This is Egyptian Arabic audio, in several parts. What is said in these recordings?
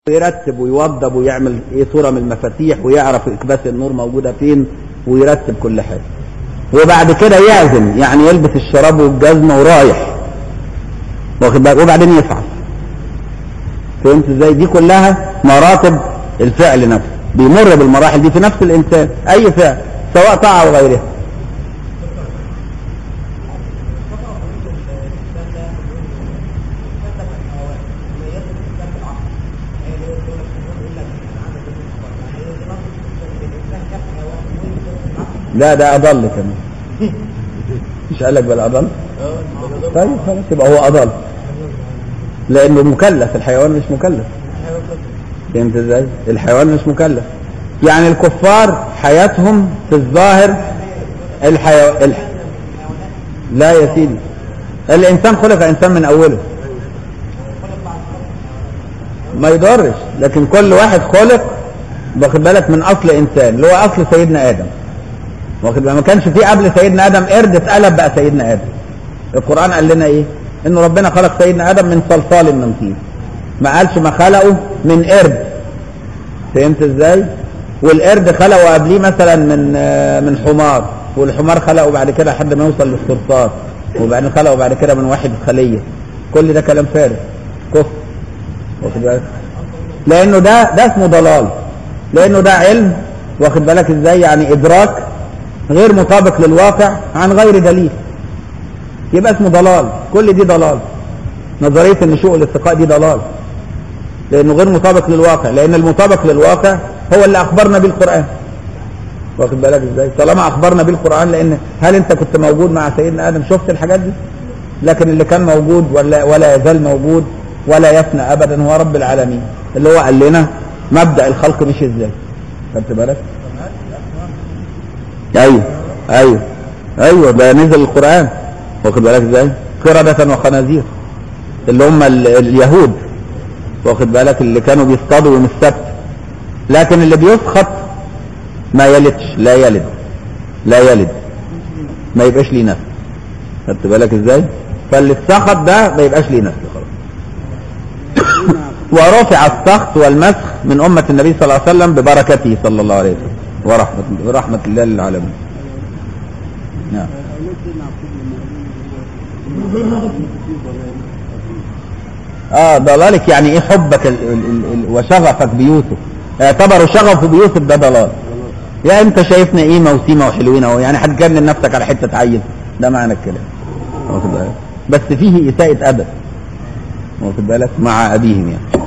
ويرتب ويوضب ويعمل ايه صورة من المفاتيح ويعرف اكباس النور موجودة فين ويرتب كل حاجة وبعد كده يعزم يعني يلبس الشراب والجزمة ورايح واخد بالك وبعدين يفعل فهمت ازاي دي كلها مراتب الفعل نفسه بيمر بالمراحل دي في نفس الانسان اي فعل سواء طاعة او غيرها لا ده اضل كمان مش قال لك بل اضل طيب خلاص يبقى هو اضل لانه مكلف الحيوان مش مكلف فهمت ازاي الحيوان مش مكلف يعني الكفار حياتهم في الظاهر الحيوان الح... لا يا سيدي الانسان خلق انسان من اوله ما يضرش لكن كل واحد خلق واخد بالك من اصل انسان اللي هو اصل سيدنا ادم واخد بالك ما كانش في قبل سيدنا ادم قرد اتقلب بقى سيدنا ادم القران قال لنا ايه ان ربنا خلق سيدنا ادم من صلصال من طين ما قالش ما خلقه من قرد فهمت ازاي والقرد خلقه قبليه مثلا من من حمار والحمار خلقه بعد كده لحد ما يوصل للصرصار وبعدين خلقه بعد كده من واحد خليه كل ده كلام فارغ كفر واخد بالك لانه ده ده اسمه ضلال لانه ده علم واخد بالك ازاي يعني ادراك غير مطابق للواقع عن غير دليل يبقى اسمه ضلال كل دي ضلال نظريه النشوء والاستقاء دي ضلال لانه غير مطابق للواقع لان المطابق للواقع هو اللي اخبرنا به القران واخد بالك ازاي طالما اخبرنا به القران لان هل انت كنت موجود مع سيدنا ادم شفت الحاجات دي لكن اللي كان موجود ولا ولا يزال موجود ولا يفنى ابدا هو رب العالمين اللي هو قال لنا مبدا الخلق مش ازاي خدت بالك ايوه ايوه ايوه ده نزل القران واخد بالك ازاي قردة وخنازير اللي هم ال- اليهود واخد بالك اللي كانوا بيصطادوا يوم السبت لكن اللي بيسخط ما يلدش لا يلد لا يلد ما يبقاش ليه نفس خدت بالك ازاي فاللي اتسخط ده ما يبقاش ليه نفس خلاص ورفع السخط والمسخ من أمة النبي صلى الله عليه وسلم ببركته صلى الله عليه وسلم ورحمة ورحمة الله للعالمين نعم اه ضلالك يعني ايه حبك ال ال ال ال وشغفك بيوسف اعتبروا شغفه بيوسف ده ضلال يا انت شايفنا قيمه وسيمه وحلوين اهو يعني هتجنن نفسك على حته عيل ده معنى الكلام واخد بالك بس فيه اساءة ادب واخد بالك مع ابيهم يعني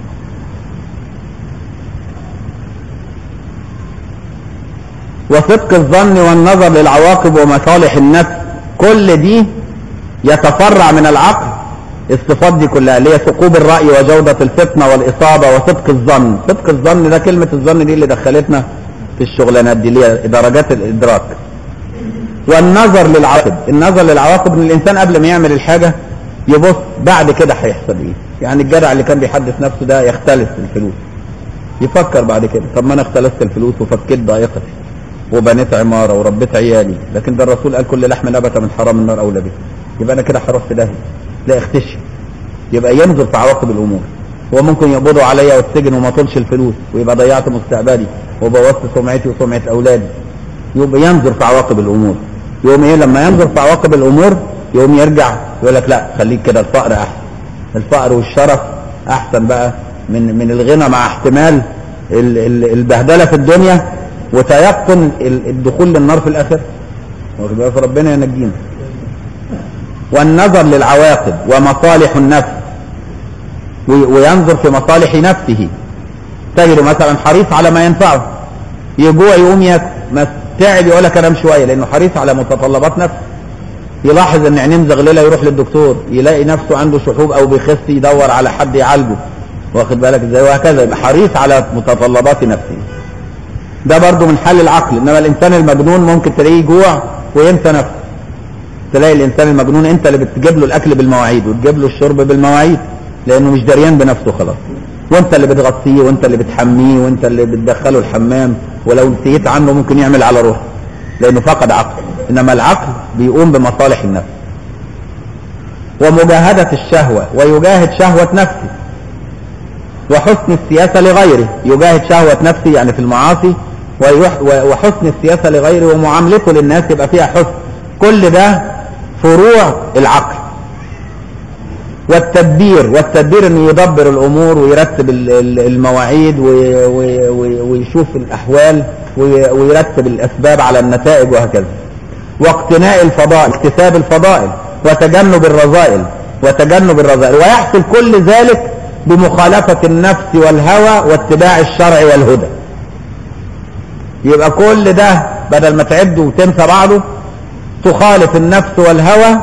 وصدق الظن والنظر للعواقب ومصالح النفس كل دي يتفرع من العقل الصفات دي كلها اللي هي ثقوب الرأي وجودة الفطنة والإصابة وصدق الظن صدق الظن ده كلمة الظن دي اللي دخلتنا في الشغلانات دي اللي هي درجات الإدراك والنظر للعواقب النظر للعواقب ان الانسان قبل ما يعمل الحاجة يبص بعد كده هيحصل ايه يعني الجدع اللي كان بيحدث نفسه ده يختلس الفلوس يفكر بعد كده طب ما انا اختلست الفلوس وفكيت ضائقتي وبنيت عمارة وربيت عيالي لكن ده الرسول قال كل لحم نبت من حرام النار اولى به يبقى انا كده هروح في داهية لا اختشي يبقى ينظر في عواقب الامور هو ممكن يقبضوا عليا والسجن وما طولش الفلوس ويبقى ضيعت مستقبلي وبوظت سمعتي وسمعة اولادي يبقى ينظر في عواقب الامور يوم ايه لما ينظر في عواقب الامور يوم يرجع يقول لك لا خليك كده الفقر احسن الفقر والشرف احسن بقى من من الغنى مع احتمال ال- ال- البهدله في الدنيا وتيقن ال- الدخول للنار في الاخره واخد بالك ربنا ينجينا والنظر للعواقب ومصالح النفس وي- وينظر في مصالح نفسه تجد مثلا حريص على ما ينفعه يجوع يقوم ياكل ما تعب يقول لك انام شويه لانه حريص على متطلبات نفسه يلاحظ ان عينيه مزغلله يروح للدكتور يلاقي نفسه عنده شحوب او بيخس يدور على حد يعالجه واخد بالك ازاي وهكذا يبقى حريص على متطلبات نفسه ده برضو من حل العقل انما الانسان المجنون ممكن تلاقيه يجوع وينسى نفسه تلاقي الانسان المجنون انت اللي بتجيب له الاكل بالمواعيد وتجيب له الشرب بالمواعيد لانه مش دريان بنفسه خلاص وانت اللي بتغطيه وانت اللي بتحميه وانت اللي بتدخله الحمام ولو نسيت عنه ممكن يعمل على روحه لانه فقد عقل انما العقل بيقوم بمصالح النفس ومجاهدة الشهوة ويجاهد شهوة نفسه وحسن السياسة لغيره يجاهد شهوة نفسه يعني في المعاصي ويح- و- وحسن السياسة لغيره ومعاملته للناس يبقى فيها حسن كل ده فروع العقل والتدبير والتدبير انه يدبر الامور ويرتب ال- ال- المواعيد وي- وي- وي- ويشوف الاحوال وي- ويرتب الاسباب على النتائج وهكذا واقتناء الفضائل اكتساب الفضائل وتجنب الرذائل وتجنب الرذائل ويحصل كل ذلك بمخالفة النفس والهوى واتباع الشرع والهدى يبقى كل ده بدل ما تعده وتنسى بعضه تخالف النفس والهوى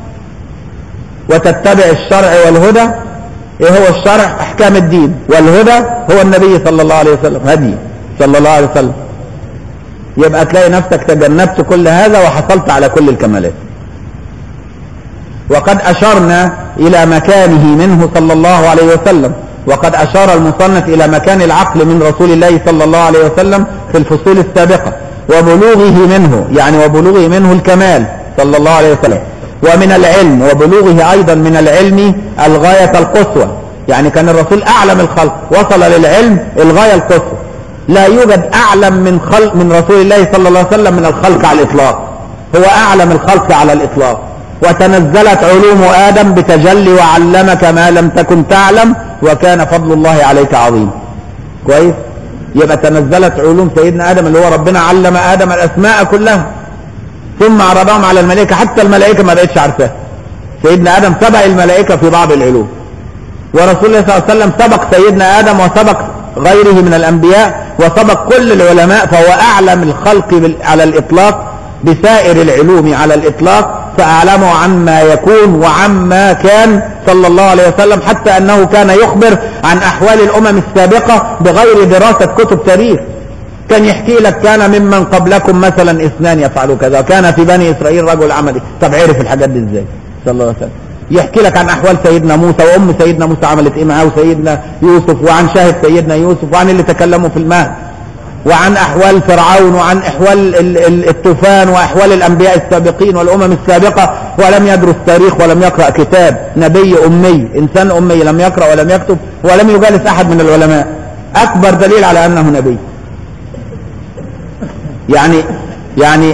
وتتبع الشرع والهدى ايه هو الشرع احكام الدين والهدى هو النبي صلى الله عليه وسلم هدي صلى الله عليه وسلم يبقى تلاقي نفسك تجنبت كل هذا وحصلت على كل الكمالات وقد أشرنا إلى مكانه منه صلى الله عليه وسلم وقد أشار المصنف إلى مكان العقل من رسول الله صلى الله عليه وسلم في الفصول السابقة وبلوغه منه يعني وبلوغه منه الكمال صلى الله عليه وسلم ومن العلم وبلوغه أيضا من العلم الغاية القصوى يعني كان الرسول أعلم الخلق وصل للعلم الغاية القصوى لا يوجد أعلم من خلق من رسول الله صلى الله عليه وسلم من الخلق على الإطلاق هو أعلم الخلق على الإطلاق وتنزلت علوم آدم بتجلي وعلمك ما لم تكن تعلم وكان فضل الله عليك عظيم كويس يبقى تنزلت علوم سيدنا آدم اللي هو ربنا علم آدم الأسماء كلها ثم عرضهم على الملائكة حتى الملائكة ما بقتش عارفاها سيدنا آدم سبق الملائكة في بعض العلوم ورسول الله صلى الله عليه وسلم سبق سيدنا آدم وسبق غيره من الأنبياء وسبق كل العلماء فهو أعلم الخلق بال- على الإطلاق بسائر العلوم على الإطلاق فأعلمه عما يكون وعما كان صلى الله عليه وسلم حتى أنه كان يخبر عن أحوال الأمم السابقة بغير دراسة كتب تاريخ كان يحكي لك كان ممن قبلكم مثلا اثنان يفعلوا كذا كان في بني إسرائيل رجل عملي طب عرف الحاجات دي ازاي صلى الله عليه وسلم يحكي لك عن احوال سيدنا موسى وام سيدنا موسى عملت ايه معاه وسيدنا يوسف وعن شاهد سيدنا يوسف وعن اللي تكلموا في المهد وعن احوال فرعون وعن احوال ال- ال- الطوفان واحوال الانبياء السابقين والامم السابقه ولم يدرس تاريخ ولم يقرا كتاب نبي امي انسان امي لم يقرا ولم يكتب ولم يجالس احد من العلماء اكبر دليل على انه نبي يعني يعني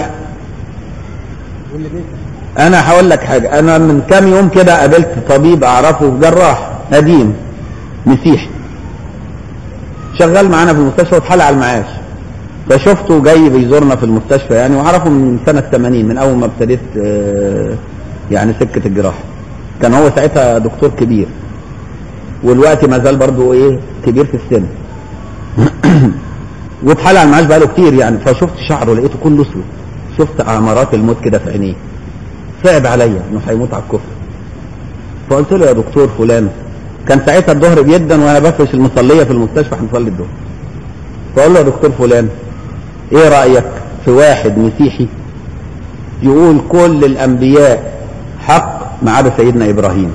انا هقول لك حاجه انا من كام يوم كده قابلت طبيب اعرفه جراح قديم مسيحي شغال معانا في المستشفى واتحلق على المعاش فشفته جاي بيزورنا في المستشفى يعني واعرفه من سنه 80 من اول ما ابتديت آه، يعني سكه الجراحه كان هو ساعتها دكتور كبير والوقت ما زال برضه ايه كبير في السن واتحلق على المعاش بقاله كتير يعني فشفت شعره لقيته كله اسود شفت اعمارات الموت كده في عينيه صعب عليا انه هيموت على الكفر فقلت له يا دكتور فلان كان ساعتها الظهر جدا وانا بفرش المصليه في المستشفى هنصلي الظهر فقول له يا دكتور فلان ايه رايك في واحد مسيحي يقول كل الانبياء حق ما عدا سيدنا ابراهيم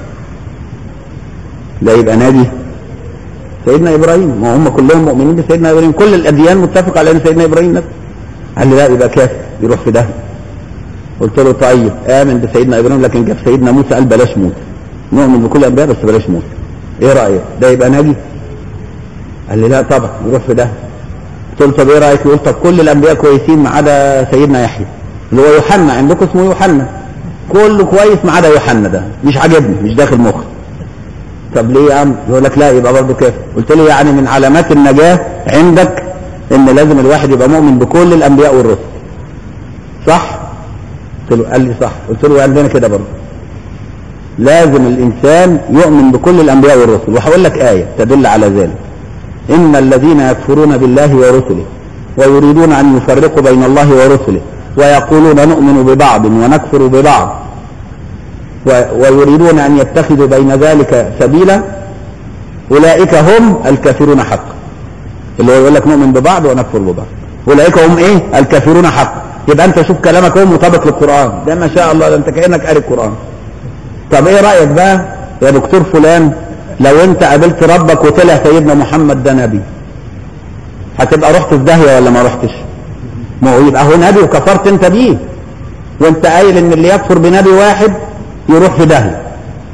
لا يبقى نبي سيدنا ابراهيم ما هم كلهم مؤمنين بسيدنا ابراهيم كل الاديان متفقه على ان سيدنا ابراهيم نبي قال لي لا يبقى كافر يروح في داهيه قلت له طيب امن بسيدنا ابراهيم لكن جاب سيدنا موسى قال بلاش موسى نؤمن بكل الانبياء بس بلاش موسى ايه رايك ده يبقى نبي قال لي لا طبعا يروح في ده قلت له طب ايه رايك يقول طب كل الانبياء كويسين ما عدا سيدنا يحيى اللي هو يوحنا عندكم اسمه يوحنا كله كويس ما عدا يوحنا ده مش عاجبني مش داخل مخي طب ليه يا عم يقول لك لا يبقى برضه كافر قلت له يعني من علامات النجاه عندك ان لازم الواحد يبقى مؤمن بكل الانبياء والرسل صح قلت له قال لي صح قلت له عندنا كده برضه لازم الانسان يؤمن بكل الانبياء والرسل وهقول لك ايه تدل على ذلك ان الذين يكفرون بالله ورسله ويريدون ان يفرقوا بين الله ورسله ويقولون نؤمن ببعض ونكفر ببعض و- ويريدون ان يتخذوا بين ذلك سبيلا اولئك هم الكافرون حقا اللي هو يقول لك نؤمن ببعض ونكفر ببعض اولئك هم ايه الكافرون حقا يبقى انت شوف كلامك هو مطابق للقران ده ما شاء الله ده انت كانك قاري القران طب ايه رايك بقى يا دكتور فلان لو انت قابلت ربك وطلع سيدنا محمد ده نبي هتبقى رحت في داهيه ولا ما رحتش ما هو يبقى هو نبي وكفرت انت بيه وانت قايل ان اللي يكفر بنبي واحد يروح في داهيه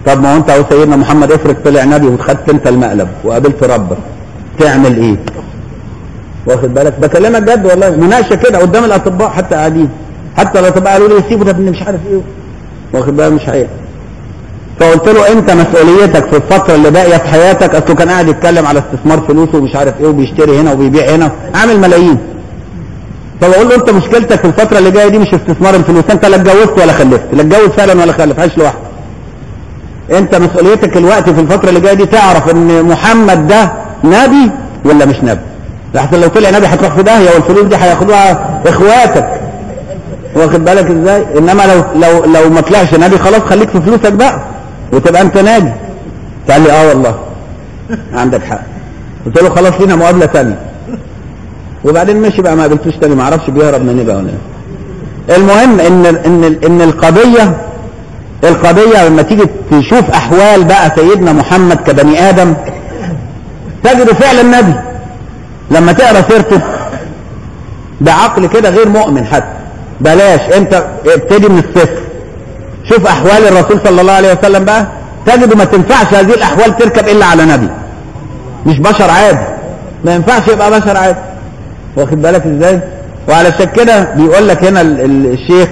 طب ما هو انت اهو سيدنا محمد افرض طلع نبي وخدت انت المقلب وقابلت ربك تعمل ايه واخد بالك بكلمك جد والله مناقشه كده قدام الاطباء حتى قاعدين حتى الاطباء قالوا لي سيبه ده ابن مش عارف ايه واخد بالك مش حقيقة فقلت له انت مسؤوليتك في الفتره اللي باقيه في حياتك اصله كان قاعد يتكلم على استثمار فلوسه ومش عارف ايه وبيشتري هنا وبيبيع هنا عامل ملايين فبقول له انت مشكلتك في الفتره اللي جايه دي مش استثمار الفلوس انت لا اتجوزت ولا خلفت لا اتجوز فعلا ولا خلف عايش لوحدك انت مسؤوليتك الوقت في الفتره اللي جايه دي تعرف ان محمد ده نبي ولا مش نبي لحسن لو طلع نبي هتروح في داهيه والفلوس دي هياخدوها اخواتك واخد بالك ازاي انما لو لو لو ما طلعش نبي خلاص خليك في فلوسك بقى وتبقى انت ناجي قال لي اه والله عندك حق قلت له خلاص لينا مقابله ثانيه وبعدين مشي بقى ما قابلتوش تاني ما اعرفش بيهرب مني بقى ولا ايه المهم ان ان ان القضيه القضيه لما تيجي تشوف احوال بقى سيدنا محمد كبني ادم تجده فعلا نبي لما تقرا سيرته بعقل كده غير مؤمن حتى بلاش انت ابتدي من الصفر شوف احوال الرسول صلى الله عليه وسلم بقى تجد ما تنفعش هذه الاحوال تركب الا على نبي مش بشر عادي ما ينفعش يبقى بشر عادي واخد بالك ازاي وعلشان كده بيقول لك هنا ال- ال- الشيخ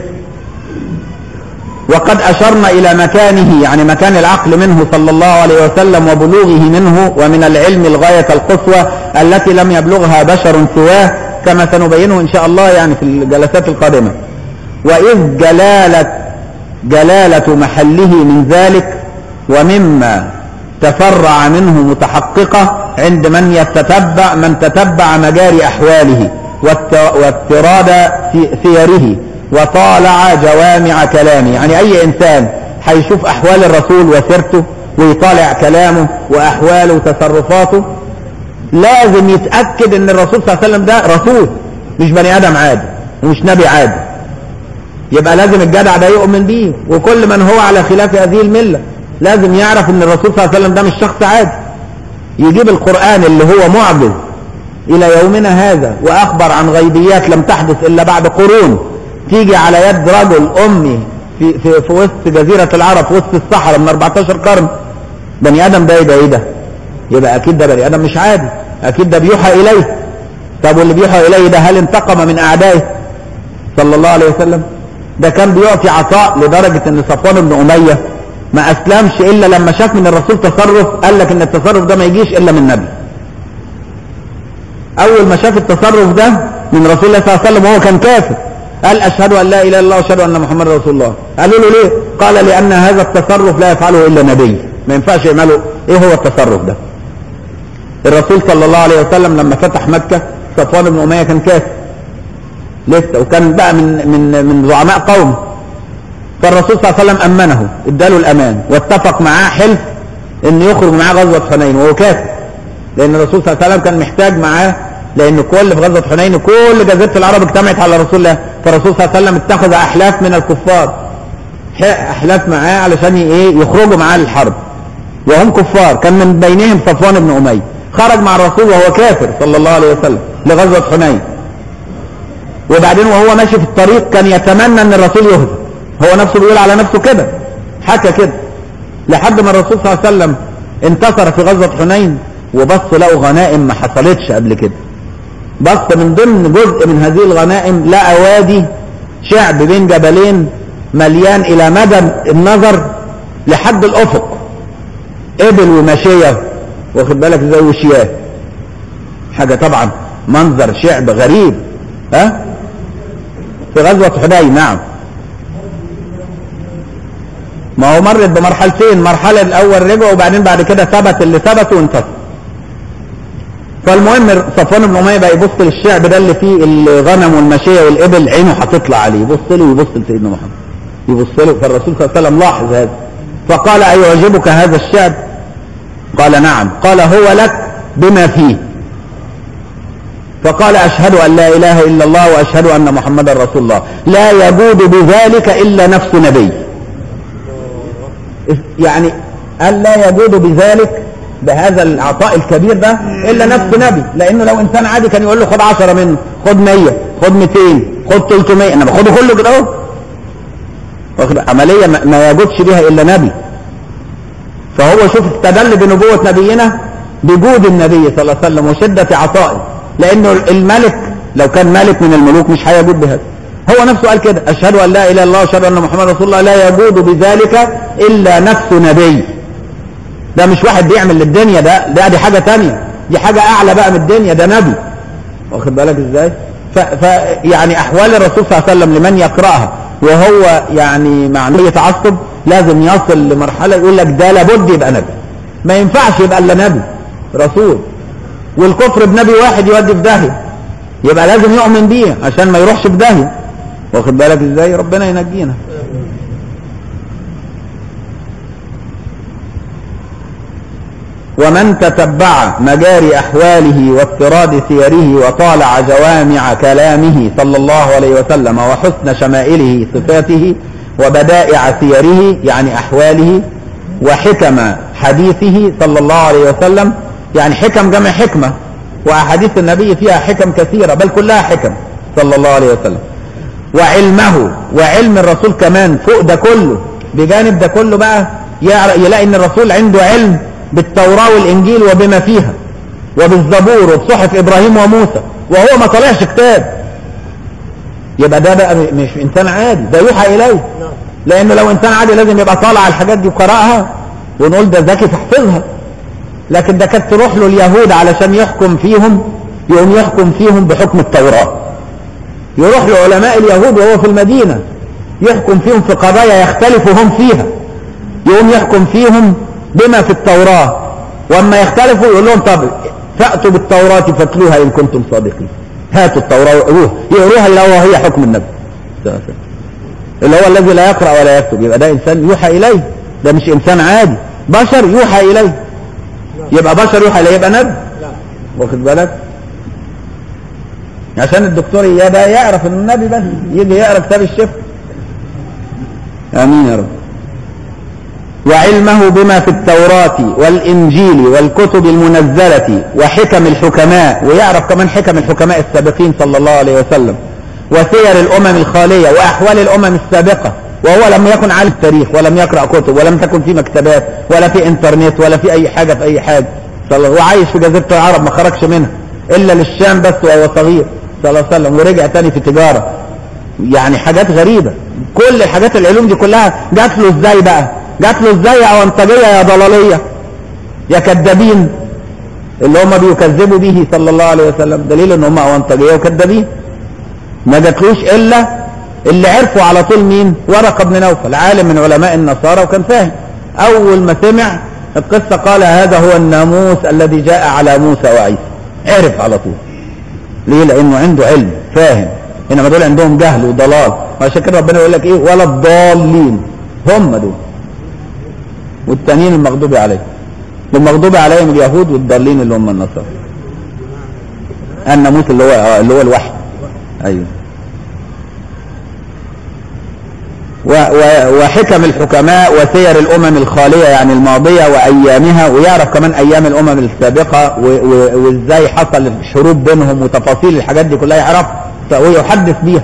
وقد أشرنا إلى مكانه يعني مكان العقل منه صلى الله عليه وسلم وبلوغه منه ومن العلم الغاية القصوى التي لم يبلغها بشر سواه كما سنبينه إن شاء الله يعني في الجلسات القادمة وإذ جلالة جلالة محله من ذلك ومما تفرع منه متحققة عند من يتتبع من تتبع مجاري أحواله والت- واضطراد سي- سيره وطالع جوامع كلامه يعني أي إنسان هيشوف أحوال الرسول وسيرته ويطالع كلامه وأحواله وتصرفاته لازم يتأكد ان الرسول صلى الله عليه وسلم ده رسول مش بني ادم عادي ومش نبي عادي يبقى لازم الجدع ده يؤمن بيه وكل من هو على خلاف هذه الملة لازم يعرف ان الرسول صلى الله عليه وسلم ده مش شخص عادي يجيب القرآن اللي هو معجز الى يومنا هذا واخبر عن غيبيات لم تحدث الا بعد قرون تيجي على يد رجل امي في, في, في وسط جزيرة العرب في وسط الصحراء من 14 قرن بني ادم ده يبقى ايه ده يبقى اكيد ده بني ادم مش عادي اكيد ده بيوحى اليه طب واللي بيوحى اليه ده هل انتقم من اعدائه صلى الله عليه وسلم ده كان بيعطي عطاء لدرجة ان صفوان بن امية ما اسلمش الا لما شاف من الرسول تصرف قال لك ان التصرف ده ما يجيش الا من نبي اول ما شاف التصرف ده من رسول الله صلى الله عليه وسلم وهو كان كافر قال اشهد ان لا اله الا الله واشهد ان محمد رسول الله قالوا له ليه قال لان هذا التصرف لا يفعله الا نبي ما ينفعش يعمله ايه هو التصرف ده الرسول صلى الله عليه وسلم لما فتح مكة صفوان بن أمية كان كافر لسه وكان بقى من من من زعماء قومه فالرسول صلى الله عليه وسلم أمنه اداله الأمان واتفق معاه حلف إن يخرج معاه غزوة حنين وهو كافر لأن الرسول صلى الله عليه وسلم كان محتاج معاه لأن كل في غزوة حنين كل جزيرة العرب اجتمعت على رسول الله فالرسول صلى الله عليه وسلم اتخذ أحلاف من الكفار أحلاف معاه علشان ايه يخرجوا معاه للحرب وهم كفار كان من بينهم صفوان بن أمية خرج مع الرسول وهو كافر صلى الله عليه وسلم لغزوة حنين وبعدين وهو ماشي في الطريق كان يتمنى ان الرسول يهزم هو نفسه بيقول على نفسه كده حكى كده لحد ما الرسول صلى الله عليه وسلم انتصر في غزوة حنين وبص لقوا غنائم ما حصلتش قبل كده بص من ضمن جزء من هذه الغنائم لقى وادي شعب بين جبلين مليان الى مدى النظر لحد الافق ابل وماشيه واخد بالك زي وشياه حاجة طبعا منظر شعب غريب ها في غزوة حنين نعم ما هو مرت بمرحلتين مرحلة الأول رجع وبعدين بعد كده ثبت اللي ثبت وانتصر فالمهم صفوان بن أمية بقى يبص للشعب ده اللي فيه الغنم والماشية والإبل عينه هتطلع عليه يبص له ويبص لسيدنا محمد يبص له فالرسول صلى الله عليه وسلم لاحظ هذا فقال أيعجبك هذا الشعب قال نعم قال هو لك بما فيه فقال أشهد أن لا إله إلا الله وأشهد أن محمدا رسول الله لا يجود بذلك إلا نفس نبي يعني قال لا يجود بذلك بهذا العطاء الكبير ده إلا نفس نبي لأنه لو إنسان عادي كان يقول له خد عشرة منه خد مية خد ميتين خد تلتمية أنا باخده كله كده أهو عملية ما يجودش بها إلا نبي فهو شوف استدل بنبوة نبينا بجود النبي صلى الله عليه وسلم وشدة عطائه لأنه الملك لو كان ملك من الملوك مش هيجود بهذا هو نفسه قال كده أشهد أن لا إله إلا الله وأشهد أن محمد رسول الله لا يجود بذلك إلا نفس نبي ده مش واحد بيعمل للدنيا ده ده دي حاجة تانية دي حاجة أعلى بقى من الدنيا ده نبي واخد بالك إزاي ف, ف يعني أحوال الرسول صلى الله عليه وسلم لمن يقرأها وهو يعني مع نية تعصب لازم يصل لمرحلة يقول لك ده لابد يبقى نبي ما ينفعش يبقى إلا نبي رسول والكفر بنبي واحد يودي في داهية يبقى لازم يؤمن بيه عشان ما يروحش في داهية واخد بالك ازاي ربنا ينجينا ومن تتبع مجاري أحواله واضطراد سيره وطالع جوامع كلامه صلى الله عليه وسلم وحسن شمائله صفاته وبدائع سيره يعني أحواله وحكم حديثه صلى الله عليه وسلم يعني حكم جمع حكمة وأحاديث النبي فيها حكم كثيرة بل كلها حكم صلى الله عليه وسلم وعلمه وعلم الرسول كمان فوق ده كله بجانب ده كله بقى يلاقي ان الرسول عنده علم بالتوراة والانجيل وبما فيها وبالزبور وبصحف ابراهيم وموسى وهو ما طلعش كتاب يبقى ده بقى مش انسان عادي ده يوحى اليه لانه لو انسان عادي لازم يبقى طالع الحاجات دي وقرأها ونقول ده ذكي فاحفظها لكن ده كانت تروح له اليهود علشان يحكم فيهم يقوم يحكم فيهم بحكم التوراة يروح لعلماء اليهود وهو في المدينة يحكم فيهم في قضايا يختلفوا هم فيها يقوم يحكم فيهم بما في التوراة واما يختلفوا يقول لهم طب فأتوا بالتوراة فاتلوها إن كنتم صادقين هاتوا التوراة وقروها يقروها اللي هو هي حكم النبي اللي هو الذي لا يقرأ ولا يكتب يبقى ده إنسان يوحى إليه ده مش إنسان عادي بشر يوحى إليه يبقى بشر يوحى إليه يبقى نبي واخد بالك عشان الدكتور يبقى يعرف ان النبي بس يجي يقرا كتاب الشفا امين يا رب وعلمه بما في التوراة والإنجيل والكتب المنزلة وحكم الحكماء ويعرف كمان حكم الحكماء السابقين صلى الله عليه وسلم وسير الأمم الخالية وأحوال الأمم السابقة وهو لم يكن عالم التاريخ ولم يقرأ كتب ولم تكن في مكتبات ولا في انترنت ولا في أي حاجة في أي حاجة صلى الله وعايش في جزيرة العرب ما خرجش منها إلا للشام بس وهو صغير صلى الله عليه وسلم ورجع تاني في تجارة يعني حاجات غريبة كل الحاجات العلوم دي كلها جات له ازاي بقى جات له ازاي يا اونطاجية يا ضلالية يا كذابين اللي هم بيكذبوا به صلى الله عليه وسلم دليل ان هم اونطاجية وكذابين ما جاتلوش الا اللي عرفوا على طول مين ورقة بن نوفل عالم من علماء النصارى وكان فاهم اول ما سمع القصة قال هذا هو الناموس الذي جاء على موسى وعيسى عرف على طول ليه لانه عنده علم فاهم انما دول عندهم جهل وضلال وعشان كده ربنا يقول لك ايه ولا الضالين هم دول والتانيين المغضوب عليهم والمغضوب عليهم اليهود والضالين اللي هم النصارى الناموس اللي هو آه اللي هو الوحي ايوه و و وحكم الحكماء وسير الامم الخاليه يعني الماضيه وايامها ويعرف كمان ايام الامم السابقه وازاي حصل الحروب بينهم وتفاصيل الحاجات دي كلها يعرفها ويحدث بيها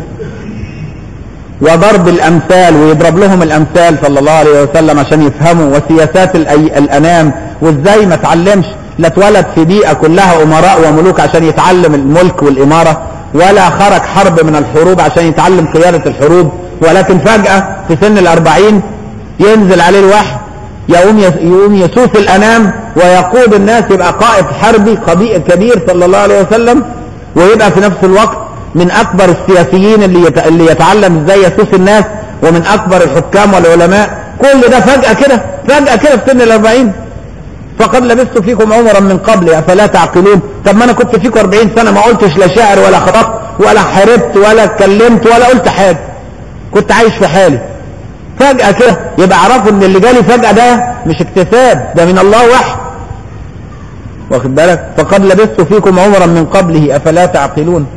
وضرب الامثال ويضرب لهم الامثال صلى الله عليه وسلم عشان يفهموا وسياسات الأي... الانام وازاي ما اتعلمش لا اتولد في بيئه كلها امراء وملوك عشان يتعلم الملك والاماره ولا خرج حرب من الحروب عشان يتعلم قياده الحروب ولكن فجاه في سن الاربعين ينزل عليه الوحي يقوم يقوم يسوس الانام ويقود الناس يبقى قائد حربي كبير صلى الله عليه وسلم ويبقى في نفس الوقت من اكبر السياسيين اللي اللي يتعلم ازاي يسوس الناس ومن اكبر الحكام والعلماء كل ده فجأة كده فجأة كده في سن الاربعين فقد لبثت فيكم عمرا من قبل افلا تعقلون طب ما انا كنت فيكم 40 سنة ما قلتش لا شعر ولا خطبت ولا حاربت ولا اتكلمت ولا قلت حاجة كنت عايش في حالي فجأة كده يبقى اعرفوا ان اللي جالي فجأة ده مش اكتساب ده من الله وحي واخد بالك فقد لبثت فيكم عمرا من قبله افلا تعقلون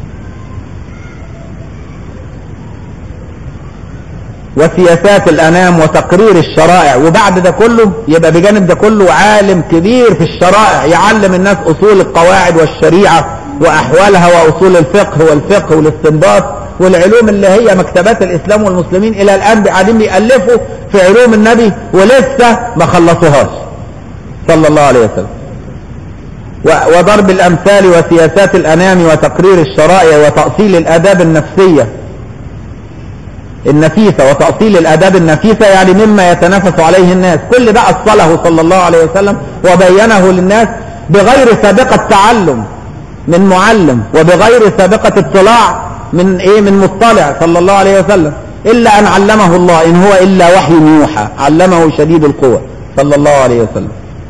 وسياسات الانام وتقرير الشرائع وبعد ده كله يبقى بجانب ده كله عالم كبير في الشرائع يعلم الناس اصول القواعد والشريعه واحوالها واصول الفقه والفقه والاستنباط والعلوم اللي هي مكتبات الاسلام والمسلمين الى الان قاعدين بيألفوا في علوم النبي ولسه ما خلصوهاش صلى الله عليه وسلم و- وضرب الامثال وسياسات الانام وتقرير الشرائع وتأصيل الاداب النفسية النفيسة وتأصيل الاداب النفيسة يعني مما يتنافس عليه الناس كل ده أصله صلى الله عليه وسلم وبينه للناس بغير سابقة تعلم من معلم وبغير سابقة اطلاع من ايه من مطلع صلى الله عليه وسلم الا ان علمه الله ان هو الا وحي يوحى علمه شديد القوى صلى الله عليه وسلم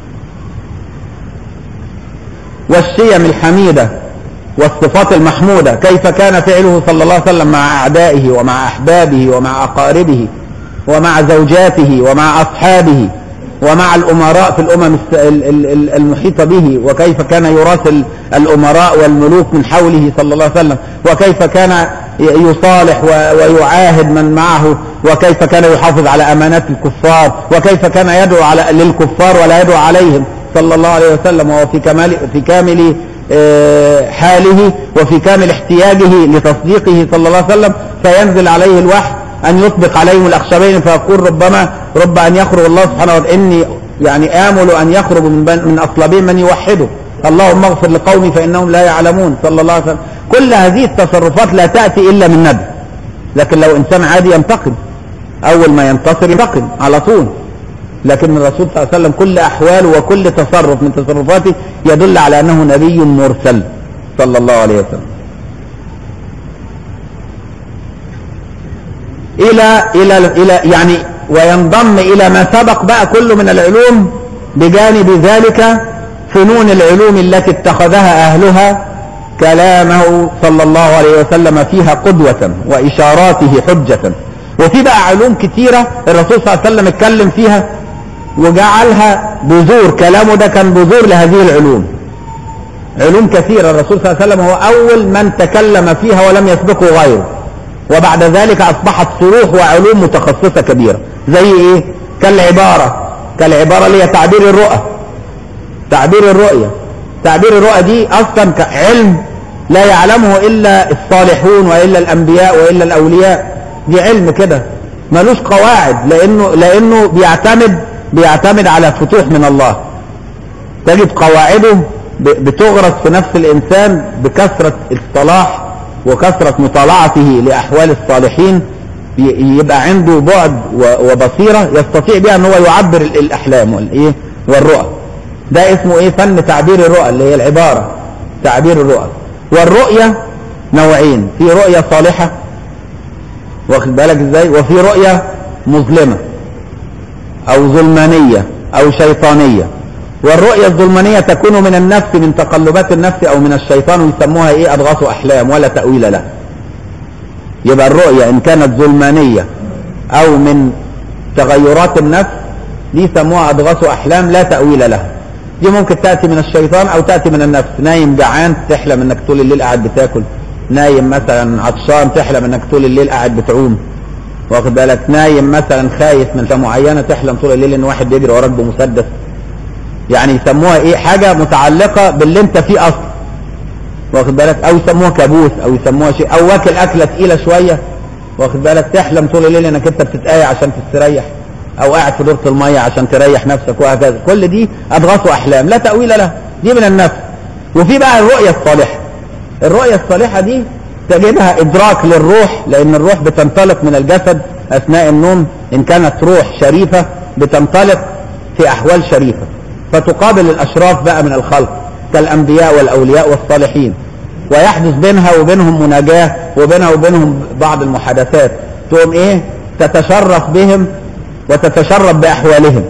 والشيم الحميدة والصفات المحمودة كيف كان فعله صلى الله عليه وسلم مع أعدائه ومع أحبابه ومع أقاربه ومع زوجاته ومع أصحابه ومع الأمراء في الأمم الس- ال- ال- ال- المحيطة به وكيف كان يراسل الأمراء والملوك من حوله صلى الله عليه وسلم وكيف كان ي- يصالح و- ويعاهد من معه وكيف كان يحافظ على أمانات الكفار وكيف كان يدعو على للكفار ولا يدعو عليهم صلى الله عليه وسلم وهو في كمال في كامل آه، حاله وفي كامل احتياجه لتصديقه صلى الله عليه وسلم فينزل عليه الوحي أن يطبق عليهم الأخشبين فيقول ربما رب أن يخرج الله سبحانه وتعالى إني يعني آمل أن يخرج من بن- من أصلابين من يوحده اللهم اغفر لقومي فإنهم لا يعلمون صلى الله عليه وسلم كل هذه التصرفات لا تأتي إلا من نبي لكن لو إنسان عادي ينتقم أول ما ينتصر ينتقم على طول لكن الرسول صلى الله عليه وسلم كل أحواله وكل تصرف من تصرفاته يدل على أنه نبي مرسل صلى الله عليه وسلم إلى إلى إلى يعني وينضم إلى ما سبق بقى كله من العلوم بجانب ذلك فنون العلوم التي اتخذها أهلها كلامه صلى الله عليه وسلم فيها قدوة وإشاراته حجة وفي بقى علوم كتيرة الرسول صلى الله عليه وسلم اتكلم فيها وجعلها بذور كلامه ده كان بذور لهذه العلوم علوم كثيرة الرسول صلى الله عليه وسلم هو أول من تكلم فيها ولم يسبقه غيره وبعد ذلك أصبحت شروح وعلوم متخصصة كبيرة زي إيه؟ كالعبارة كالعبارة اللي هي تعبير الرؤى تعبير الرؤية تعبير الرؤى دي أصلا علم لا يعلمه إلا الصالحون وإلا الأنبياء وإلا الأولياء دي علم كده ملوش قواعد لأنه لأنه بيعتمد بيعتمد على فتوح من الله تجد قواعده ب- بتغرس في نفس الإنسان بكثرة الصلاح وكثرة مطالعته لأحوال الصالحين ي- يبقى عنده بعد و- وبصيرة يستطيع بها أن هو يعبر ال- الأحلام والإيه والرؤى ده اسمه إيه فن تعبير الرؤى اللي هي العبارة تعبير الرؤى والرؤية نوعين في رؤية صالحة واخد بالك ازاي وفي رؤية مظلمة او ظلمانية او شيطانية والرؤية الظلمانية تكون من النفس من تقلبات النفس او من الشيطان ويسموها ايه اضغاث احلام ولا تأويل لها يبقى الرؤية ان كانت ظلمانية او من تغيرات النفس دي يسموها اضغاث احلام لا تأويل لها دي ممكن تأتي من الشيطان او تأتي من النفس نايم جعان تحلم انك طول الليل قاعد بتاكل نايم مثلا عطشان تحلم انك طول الليل قاعد بتعوم واخد بالك نايم مثلا خايف من حاجه معينه تحلم طول الليل ان واحد بيجري وراك بمسدس يعني يسموها ايه حاجه متعلقه باللي انت فيه اصلا واخد بالك او يسموها كابوس او يسموها شيء او واكل اكله تقيله شويه واخد بالك تحلم طول الليل انك انت بتتقايع عشان تستريح او قاعد في دورة المية عشان تريح نفسك وهكذا كل دي اضغاث واحلام لا تأويل لها دي من النفس وفي بقى الرؤية الصالحة الرؤية الصالحة دي تجدها ادراك للروح لان الروح بتنطلق من الجسد اثناء النوم ان كانت روح شريفة بتنطلق في احوال شريفة فتقابل الاشراف بقى من الخلق كالانبياء والاولياء والصالحين ويحدث بينها وبينهم مناجاة وبينها وبينهم بعض المحادثات تقوم ايه تتشرف بهم وتتشرف باحوالهم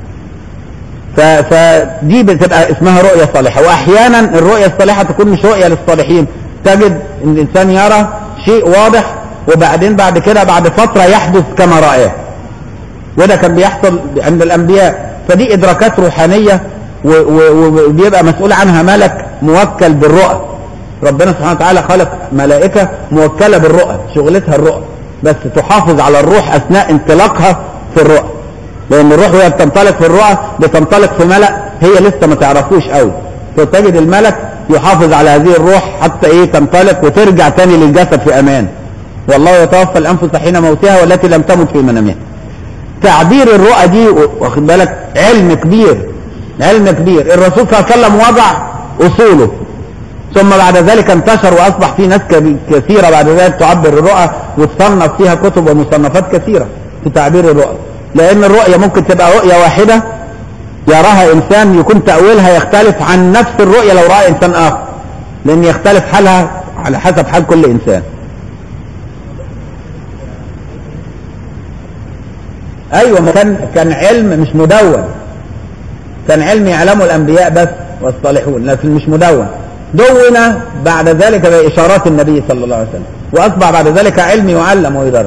ف- فدي بتبقى اسمها رؤية صالحة واحيانا الرؤية الصالحة تكون مش رؤية للصالحين تجد ان الانسان يرى شيء واضح وبعدين بعد كده بعد فترة يحدث كما رآه وده كان بيحصل عند الانبياء فدي ادراكات روحانية و- و- وبيبقى مسؤول عنها ملك موكل بالرؤى ربنا سبحانه وتعالى خلق ملائكة موكلة بالرؤى شغلتها الرؤى بس تحافظ على الروح اثناء انطلاقها في الرؤى لان الروح وهي بتنطلق في الرؤى بتنطلق في ملأ هي لسه ما تعرفوش قوي فتجد الملك يحافظ على هذه الروح حتى ايه تنطلق وترجع تاني للجسد في امان والله يتوفى الانفس حين موتها والتي لم تمت في منامها تعبير الرؤى دي واخد بالك علم كبير علم كبير الرسول صلى الله عليه وسلم وضع اصوله ثم بعد ذلك انتشر واصبح في ناس كبي- كثيره بعد ذلك تعبر الرؤى وتصنف فيها كتب ومصنفات كثيره في تعبير الرؤى لان الرؤيه ممكن تبقى رؤيه واحده يراها انسان يكون تاويلها يختلف عن نفس الرؤيه لو راى انسان اخر لان يختلف حالها على حسب حال كل انسان ايوه ما كان كان علم مش مدون كان علم يعلمه الانبياء بس والصالحون لكن مش مدون دون بعد ذلك باشارات النبي صلى الله عليه وسلم واصبح بعد ذلك علم يعلم ويدرس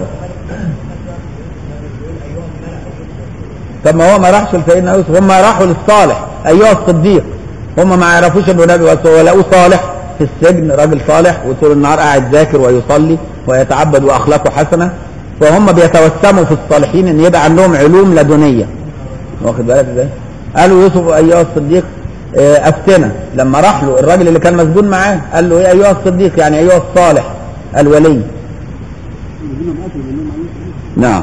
طب ما هو ما راحش لسيدنا يوسف هم راحوا للصالح ايها الصديق هم ما يعرفوش انه نبي بس هو لقوه صالح في السجن راجل صالح وطول النهار قاعد ذاكر ويصلي ويتعبد واخلاقه حسنه فهم بيتوسموا في الصالحين ان يبقى عندهم علوم لدنيه واخد بالك ازاي؟ قالوا يوسف ايها الصديق آه، افتنا لما راح له الراجل اللي كان مسجون معاه قال له ايه ايها الصديق يعني ايها الصالح الولي نعم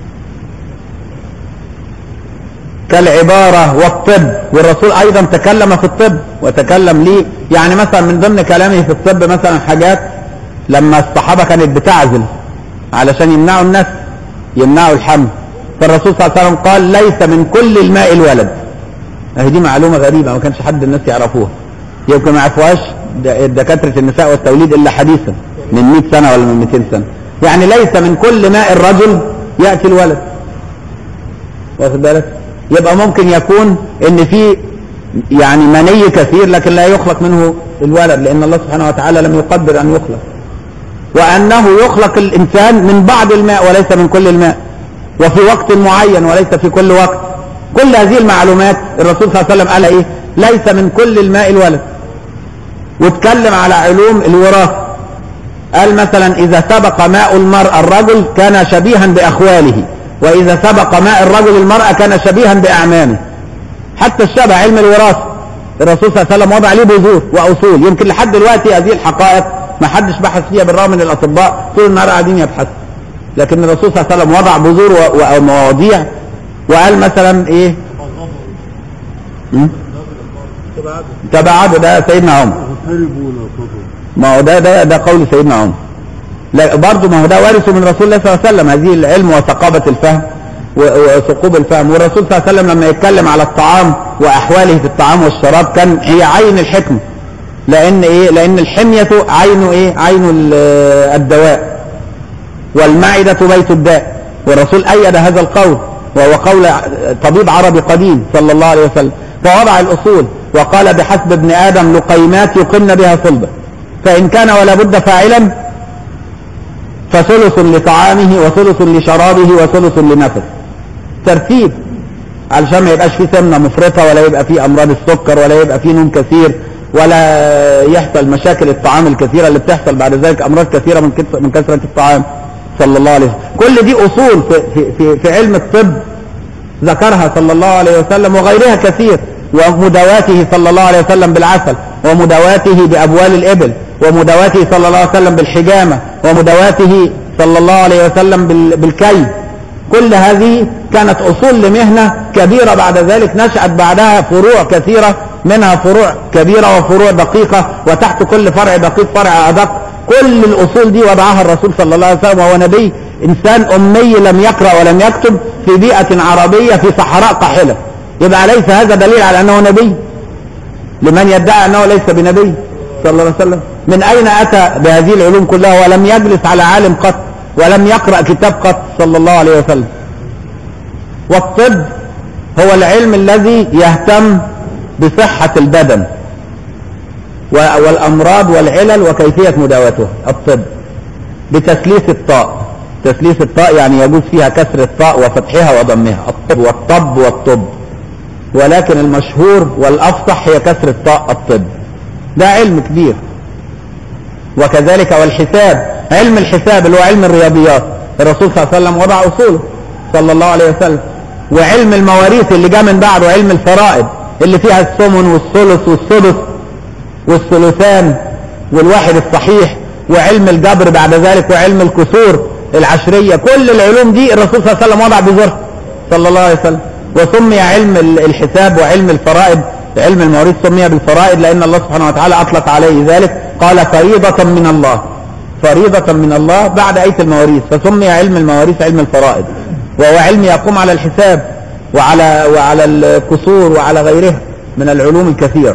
كالعبارة والطب والرسول أيضا تكلم في الطب وتكلم ليه يعني مثلا من ضمن كلامه في الطب مثلا حاجات لما الصحابة كانت بتعزل علشان يمنعوا الناس يمنعوا الحمل فالرسول صلى الله عليه وسلم قال ليس من كل الماء الولد اهي دي معلومة غريبة ما كانش حد الناس يعرفوها يمكن ما يعرفوهاش د- دكاترة النساء والتوليد إلا حديثا من 100 سنة ولا من 200 سنة يعني ليس من كل ماء الرجل يأتي الولد واخد بالك يبقى ممكن يكون ان في يعني مني كثير لكن لا يخلق منه الولد لان الله سبحانه وتعالى لم يقدر ان يخلق وانه يخلق الانسان من بعض الماء وليس من كل الماء وفي وقت معين وليس في كل وقت كل هذه المعلومات الرسول صلى الله عليه وسلم قال ايه ليس من كل الماء الولد واتكلم على علوم الوراثه قال مثلا إذا سبق ماء المرأة الرجل كان شبيها بأخواله وإذا سبق ماء الرجل المرأة كان شبيها بأعمامه حتى الشبه علم الوراثة الرسول صلى الله عليه وسلم وضع ليه بذور وأصول يمكن لحد دلوقتي هذه الحقائق ما حدش بحث فيها بالرغم من الأطباء طول النهار قاعدين يبحثوا لكن الرسول صلى الله عليه وسلم وضع بذور و- ومواضيع وقال مثلا إيه م? تبعده ده سيدنا عمر ما هو ده ده ده قول سيدنا عمر لا برضه ما هو ده وارثه من رسول الله صلى الله عليه وسلم هذه العلم وثقافة الفهم و- وثقوب الفهم والرسول صلى الله عليه وسلم لما يتكلم على الطعام واحواله في الطعام والشراب كان هي عين الحكمة لان ايه لان الحمية عين ايه عين ال- الدواء والمعدة بيت الداء والرسول أيد هذا القول وهو قول طبيب عربي قديم صلى الله عليه وسلم فوضع الأصول وقال بحسب ابن آدم لقيمات يقمن بها صلبه فإن كان ولا بد فاعلا فثلث لطعامه وثلث لشرابه وثلث لنفسه ترتيب علشان ما يبقاش فيه سمنه مفرطه ولا يبقى فيه امراض السكر ولا يبقى فيه نوم كثير ولا يحصل مشاكل الطعام الكثيره اللي بتحصل بعد ذلك امراض كثيره من كث- من كثره الطعام صلى الله عليه وسلم كل دي اصول في في في, في علم الطب ذكرها صلى الله عليه وسلم وغيرها كثير ومداواته صلى الله عليه وسلم بالعسل ومداواته بأبوال الإبل ومداواته صلى الله عليه وسلم بالحجامة ومداواته صلى الله عليه وسلم بال- بالكي كل هذه كانت أصول لمهنة كبيرة بعد ذلك نشأت بعدها فروع كثيرة منها فروع كبيرة وفروع دقيقة وتحت كل فرع دقيق فرع أدق كل الأصول دي وضعها الرسول صلى الله عليه وسلم وهو نبي إنسان أمي لم يقرأ ولم يكتب في بيئة عربية في صحراء قاحلة يبقى ليس هذا دليل على أنه نبي لمن يدعي أنه ليس بنبي صلى الله عليه وسلم من أين أتى بهذه العلوم كلها ولم يجلس على عالم قط ولم يقرأ كتاب قط صلى الله عليه وسلم والطب هو العلم الذي يهتم بصحة البدن و- والأمراض والعلل وكيفية مداواتها الطب بتثليث الطاء تثليث الطاء يعني يجوز فيها كسر الطاء وفتحها وضمها الطب والطب والطب ولكن المشهور والأفصح هي كسر الطاء الطب ده علم كبير وكذلك والحساب علم الحساب اللي هو علم الرياضيات الرسول صلى الله عليه وسلم وضع أصوله صلى الله عليه وسلم وعلم المواريث اللي جاء من بعده علم الفرائض اللي فيها الثمن والثلث والسدس والثلثان والواحد الصحيح وعلم الجبر بعد ذلك وعلم الكسور العشرية كل العلوم دي الرسول صلى الله عليه وسلم وضع بذرها صلى الله عليه وسلم وسمي علم الحساب وعلم الفرائض علم المواريث سمي بالفرائض لأن الله سبحانه وتعالى أطلق عليه ذلك قال فريضة من الله فريضة من الله بعد آية المواريث فسمي علم المواريث علم الفرائض وهو علم يقوم على الحساب وعلى وعلى الكسور وعلى غيرها من العلوم الكثيرة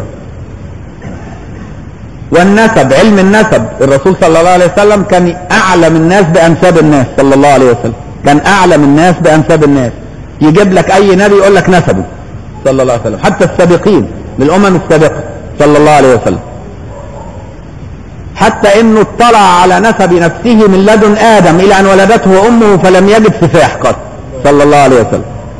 والنسب علم النسب الرسول صلى الله عليه وسلم كان أعلم الناس بأنساب الناس صلى الله عليه وسلم كان أعلم الناس بأنساب الناس يجيب لك أي نبي يقول لك نسبه صلى الله عليه وسلم حتى السابقين للأمم السابقة صلى الله عليه وسلم حتى انه اطلع على نسب نفسه من لدن ادم الى ان ولدته امه فلم يجد سفاح قط صلى الله عليه وسلم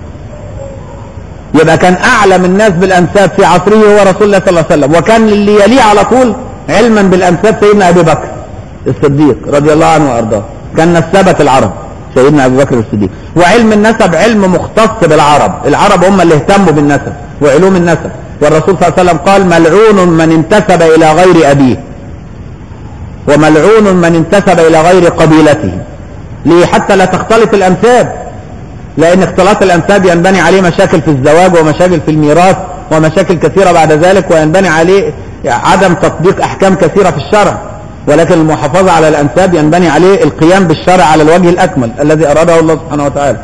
يبقى كان اعلم الناس بالانساب في عصره هو رسول الله صلى الله عليه وسلم وكان اللي يليه على طول علما بالانساب سيدنا ابي بكر الصديق رضي الله عنه وارضاه كان نسبة العرب سيدنا ابي بكر الصديق وعلم النسب علم مختص بالعرب العرب هم اللي اهتموا بالنسب وعلوم النسب والرسول صلى الله عليه وسلم قال ملعون من انتسب الى غير ابيه وملعون من انتسب الى غير قبيلته ليه حتى لا تختلط الانساب لان اختلاط الانساب ينبني عليه مشاكل في الزواج ومشاكل في الميراث ومشاكل كثيرة بعد ذلك وينبني عليه عدم تطبيق احكام كثيرة في الشرع ولكن المحافظة على الانساب ينبني عليه القيام بالشرع على الوجه الاكمل الذي اراده الله سبحانه وتعالى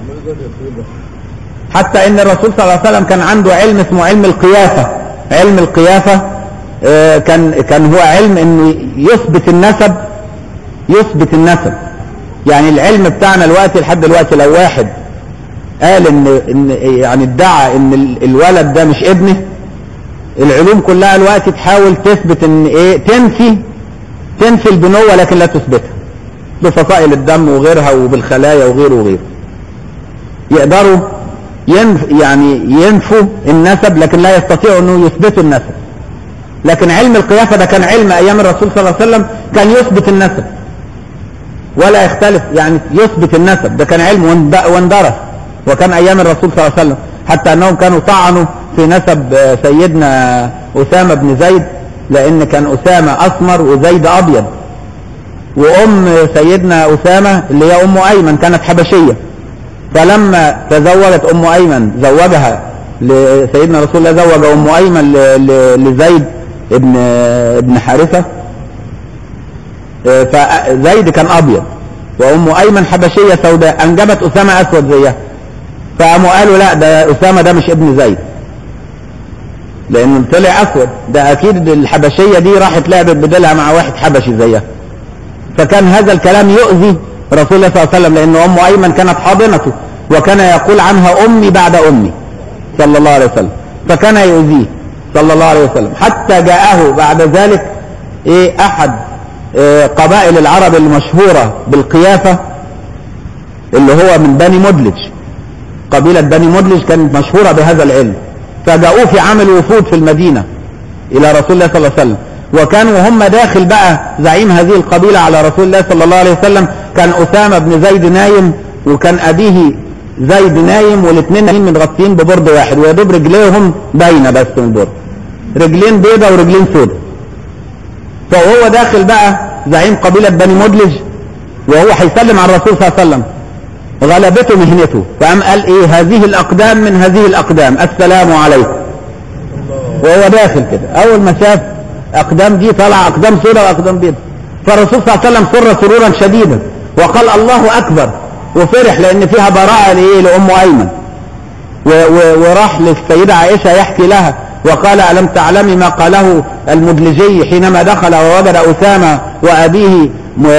حتى ان الرسول صلى الله عليه وسلم كان عنده علم اسمه علم القيافة علم القيافة كان كان هو علم انه يثبت النسب يثبت النسب يعني العلم بتاعنا دلوقتي لحد دلوقتي لو واحد قال ان ان يعني ادعى ان الولد ده مش ابنه العلوم كلها دلوقتي تحاول تثبت ان ايه تنفي تنفي البنوة لكن لا تثبتها بفصائل الدم وغيرها وبالخلايا وغيره وغيره يقدروا ينف يعني ينفوا النسب لكن لا يستطيعوا انه يثبتوا النسب لكن علم القيافة ده كان علم ايام الرسول صلى الله عليه وسلم كان يثبت النسب ولا يختلف يعني يثبت النسب ده كان علم واندرس وكان ايام الرسول صلى الله عليه وسلم حتى انهم كانوا طعنوا في نسب سيدنا اسامة بن زيد لان كان اسامة اسمر وزيد ابيض وام سيدنا اسامة اللي هي ام ايمن كانت حبشية فلما تزوجت ام ايمن زوجها لسيدنا رسول الله زوج ام ايمن لزيد ابن ابن حارثة فزيد كان ابيض وام ايمن حبشية سوداء انجبت اسامة اسود زيها فقاموا قالوا لا ده اسامة ده مش ابن زيد لانه طلع اسود ده اكيد الحبشية دي راحت لعبت بدلها مع واحد حبشي زيها فكان هذا الكلام يؤذي رسول الله صلى الله عليه وسلم لان ام ايمن كانت حاضنته وكان يقول عنها امي بعد امي صلى الله عليه وسلم فكان يؤذيه صلى الله عليه وسلم حتى جاءه بعد ذلك ايه احد إيه قبائل العرب المشهورة بالقيافة اللي هو من بني مدلج قبيلة بني مدلج كانت مشهورة بهذا العلم فجاءوه في عمل وفود في المدينة الى رسول الله صلى الله عليه وسلم وكانوا هم داخل بقى زعيم هذه القبيلة على رسول الله صلى الله عليه وسلم كان أسامة بن زيد نايم وكان أبيه زيد نايم والاثنين نايمين متغطيين ببرد واحد ويا دوب رجليهم باينة بس من البرد رجلين بيضة ورجلين سودة فهو داخل بقى زعيم قبيلة بني مدلج وهو هيسلم على الرسول صلى الله عليه وسلم غلبته مهنته فقام قال ايه هذه الاقدام من هذه الاقدام السلام عليكم وهو داخل كده اول ما شاف اقدام دي طلع اقدام سوداء واقدام بيضاء فالرسول صلى الله عليه وسلم سر سرورا شديدا وقال الله اكبر وفرح لان فيها براءة لايه لام ايمن وراح للسيدة عائشة يحكي لها وقال ألم تعلمي ما قاله المدلجي حينما دخل ووجد أسامة وأبيه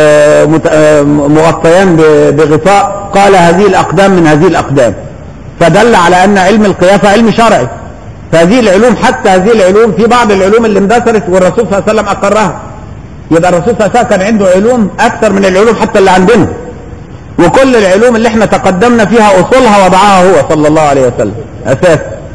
مغطيان بغطاء قال هذه الأقدام من هذه الأقدام فدل على أن علم القيافة علم شرعي فهذه العلوم حتى هذه العلوم في بعض العلوم اللي اندثرت والرسول صلى الله عليه وسلم أقرها يبقى الرسول صلى الله عليه وسلم كان عنده علوم أكثر من العلوم حتى اللي عندنا وكل العلوم اللي احنا تقدمنا فيها أصولها وضعها هو صلى الله عليه وسلم أساس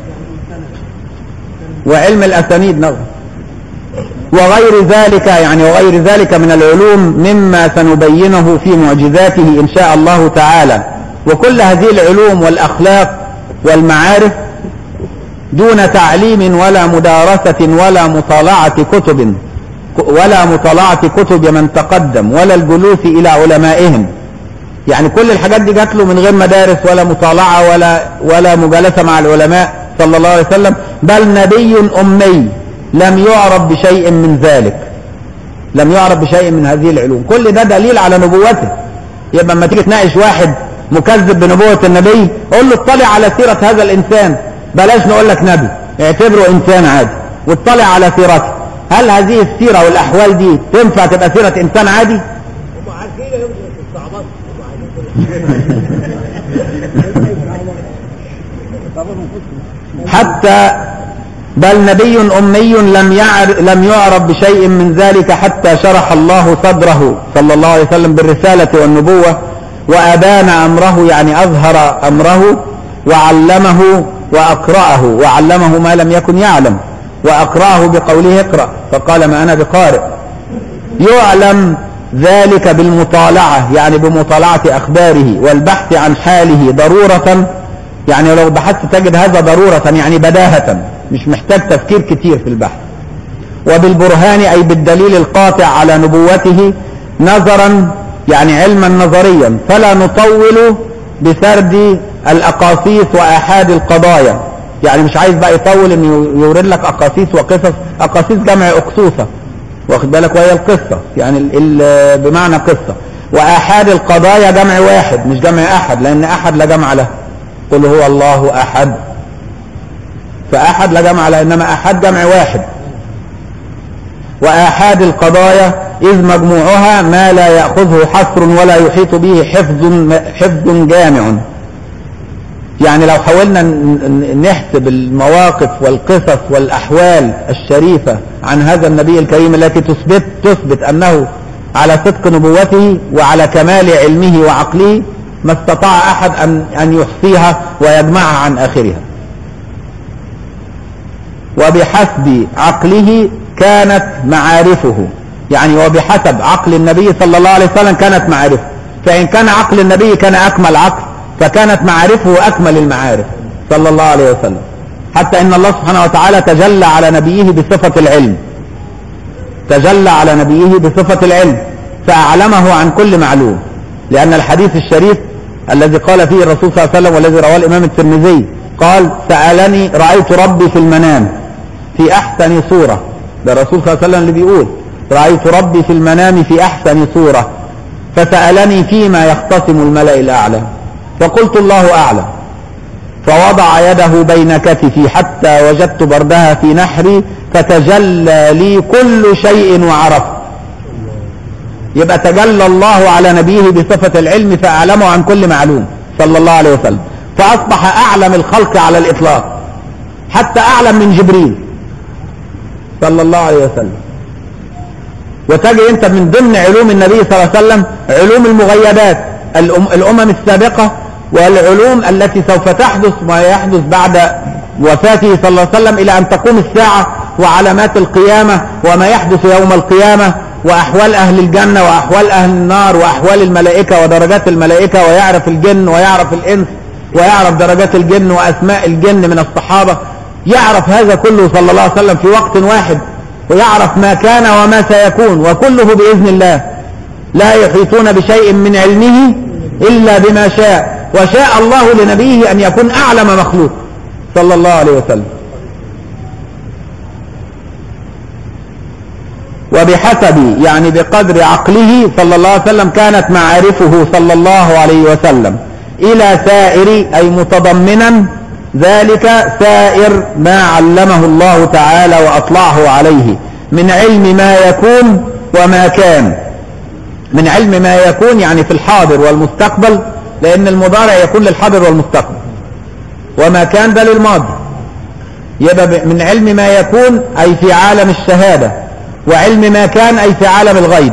وعلم الأسانيد نظر وغير ذلك يعني وغير ذلك من العلوم مما سنبينه في معجزاته إن شاء الله تعالى وكل هذه العلوم والأخلاق والمعارف دون تعليم ولا مدارسة ولا مطالعة كتب ولا مطالعة كتب من تقدم ولا الجلوس إلى علمائهم يعني كل الحاجات دي جات له من غير مدارس ولا مطالعة ولا ولا مجالسة مع العلماء صلى الله عليه وسلم بل نبي أمي لم يعرف بشيء من ذلك لم يعرف بشيء من هذه العلوم كل ده دليل على نبوته يبقى لما تيجي تناقش واحد مكذب بنبوة النبي قول له اطلع على سيرة هذا الإنسان بلاش نقول لك نبي اعتبره إنسان عادي واطلع على سيرته هل هذه السيرة والأحوال دي تنفع تبقى سيرة إنسان عادي؟ هم عارفين يوم الصعبات هم عارفين حتى بل نبي أمي لم يعر لم يعرف بشيء من ذلك حتى شرح الله صدره صلى الله عليه وسلم بالرسالة والنبوة وأبان أمره يعني أظهر أمره وعلمه وأقرأه وعلمه ما لم يكن يعلم وأقرأه بقوله اقرأ فقال ما أنا بقارئ يعلم ذلك بالمطالعة يعني بمطالعة أخباره والبحث عن حاله ضرورة يعني لو بحثت تجد هذا ضرورة يعني بداهة مش محتاج تفكير كتير في البحث وبالبرهان أي بالدليل القاطع على نبوته نظرا يعني علما نظريا فلا نطول بسرد الأقاصيص وآحاد القضايا يعني مش عايز بقى يطول انه يورد لك أقاصيص وقصص أقاصيص جمع أقصوصة واخد بالك وهي القصة يعني ال ال بمعنى قصة وآحاد القضايا جمع واحد مش جمع أحد لأن أحد لا جمع له قل هو الله أحد فأحد لا جمع له إنما أحد جمع واحد وآحاد القضايا إذ مجموعها ما لا يأخذه حصر ولا يحيط به حفظ حفظ جامع يعني لو حاولنا نحسب المواقف والقصص والأحوال الشريفة عن هذا النبي الكريم التي تثبت تثبت أنه على صدق نبوته وعلى كمال علمه وعقله ما استطاع أحد أن أن يحصيها ويجمعها عن آخرها وبحسب عقله كانت معارفه يعني وبحسب عقل النبي صلى الله عليه وسلم كانت معارفه فإن كان عقل النبي كان أكمل عقل فكانت معارفه أكمل المعارف صلى الله عليه وسلم حتى إن الله سبحانه وتعالى تجلى على نبيه بصفة العلم تجلى على نبيه بصفة العلم فأعلمه عن كل معلوم لأن الحديث الشريف الذي قال فيه الرسول صلى الله عليه وسلم والذي رواه الإمام الترمذي قال سألني رأيت ربي في المنام في أحسن صورة ده الرسول صلى الله عليه وسلم اللي بيقول رأيت ربي في المنام في أحسن صورة فسألني فيما يختصم الملأ الأعلى فقلت الله أعلم فوضع يده بين كتفي حتى وجدت بردها في نحري فتجلى لي كل شيء وعرفت يبقى تجلى الله على نبيه بصفة العلم فأعلمه عن كل معلوم صلى الله عليه وسلم فأصبح أعلم الخلق على الإطلاق حتى أعلم من جبريل صلى الله عليه وسلم وتجي انت من ضمن علوم النبي صلى الله عليه وسلم علوم المغيبات الأم الأمم السابقة والعلوم التي سوف تحدث ما يحدث بعد وفاته صلى الله عليه وسلم إلى أن تقوم الساعة وعلامات القيامة وما يحدث يوم القيامة وأحوال أهل الجنة وأحوال أهل النار وأحوال الملائكة ودرجات الملائكة ويعرف الجن ويعرف الإنس ويعرف درجات الجن وأسماء الجن من الصحابة يعرف هذا كله صلى الله عليه وسلم في وقت واحد ويعرف ما كان وما سيكون وكله بإذن الله لا يحيطون بشيء من علمه إلا بما شاء وشاء الله لنبيه أن يكون أعلم مخلوق صلى الله عليه وسلم وبحسب يعني بقدر عقله صلى الله عليه وسلم كانت معارفه صلى الله عليه وسلم إلى سائر أي متضمنا ذلك سائر ما علمه الله تعالى وأطلعه عليه من علم ما يكون وما كان من علم ما يكون يعني في الحاضر والمستقبل لأن المضارع يكون للحاضر والمستقبل وما كان ده للماضي يبقى من علم ما يكون أي في عالم الشهادة وعلم ما كان أي في عالم الغيب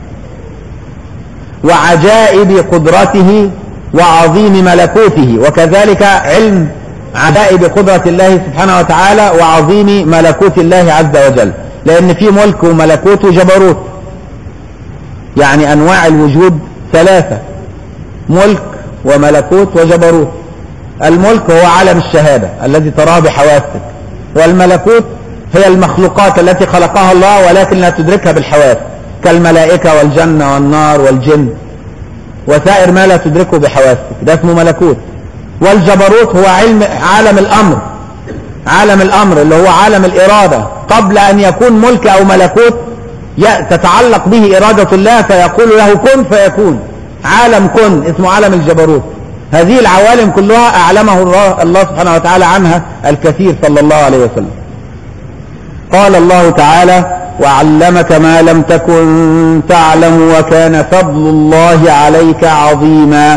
وعجائب قدرته وعظيم ملكوته وكذلك علم عجائب قدرة الله سبحانه وتعالى وعظيم ملكوت الله عز وجل لأن في ملك وملكوت وجبروت يعني أنواع الوجود ثلاثة ملك وملكوت وجبروت الملك هو عالم الشهادة الذي تراه بحواسك والملكوت هي المخلوقات التي خلقها الله ولكن لا تدركها بالحواس كالملائكة والجنة والنار والجن وسائر ما لا تدركه بحواسك ده اسمه ملكوت والجبروت هو علم عالم الأمر عالم الأمر اللي هو عالم الإرادة قبل أن يكون ملك أو ملكوت تتعلق به إرادة الله فيقول له كن فيكون عالم كن اسمه عالم الجبروت هذه العوالم كلها أعلمه الله, الله سبحانه وتعالى عنها الكثير صلى الله عليه وسلم قال الله تعالى وعلمك ما لم تكن تعلم وكان فضل الله عليك عظيما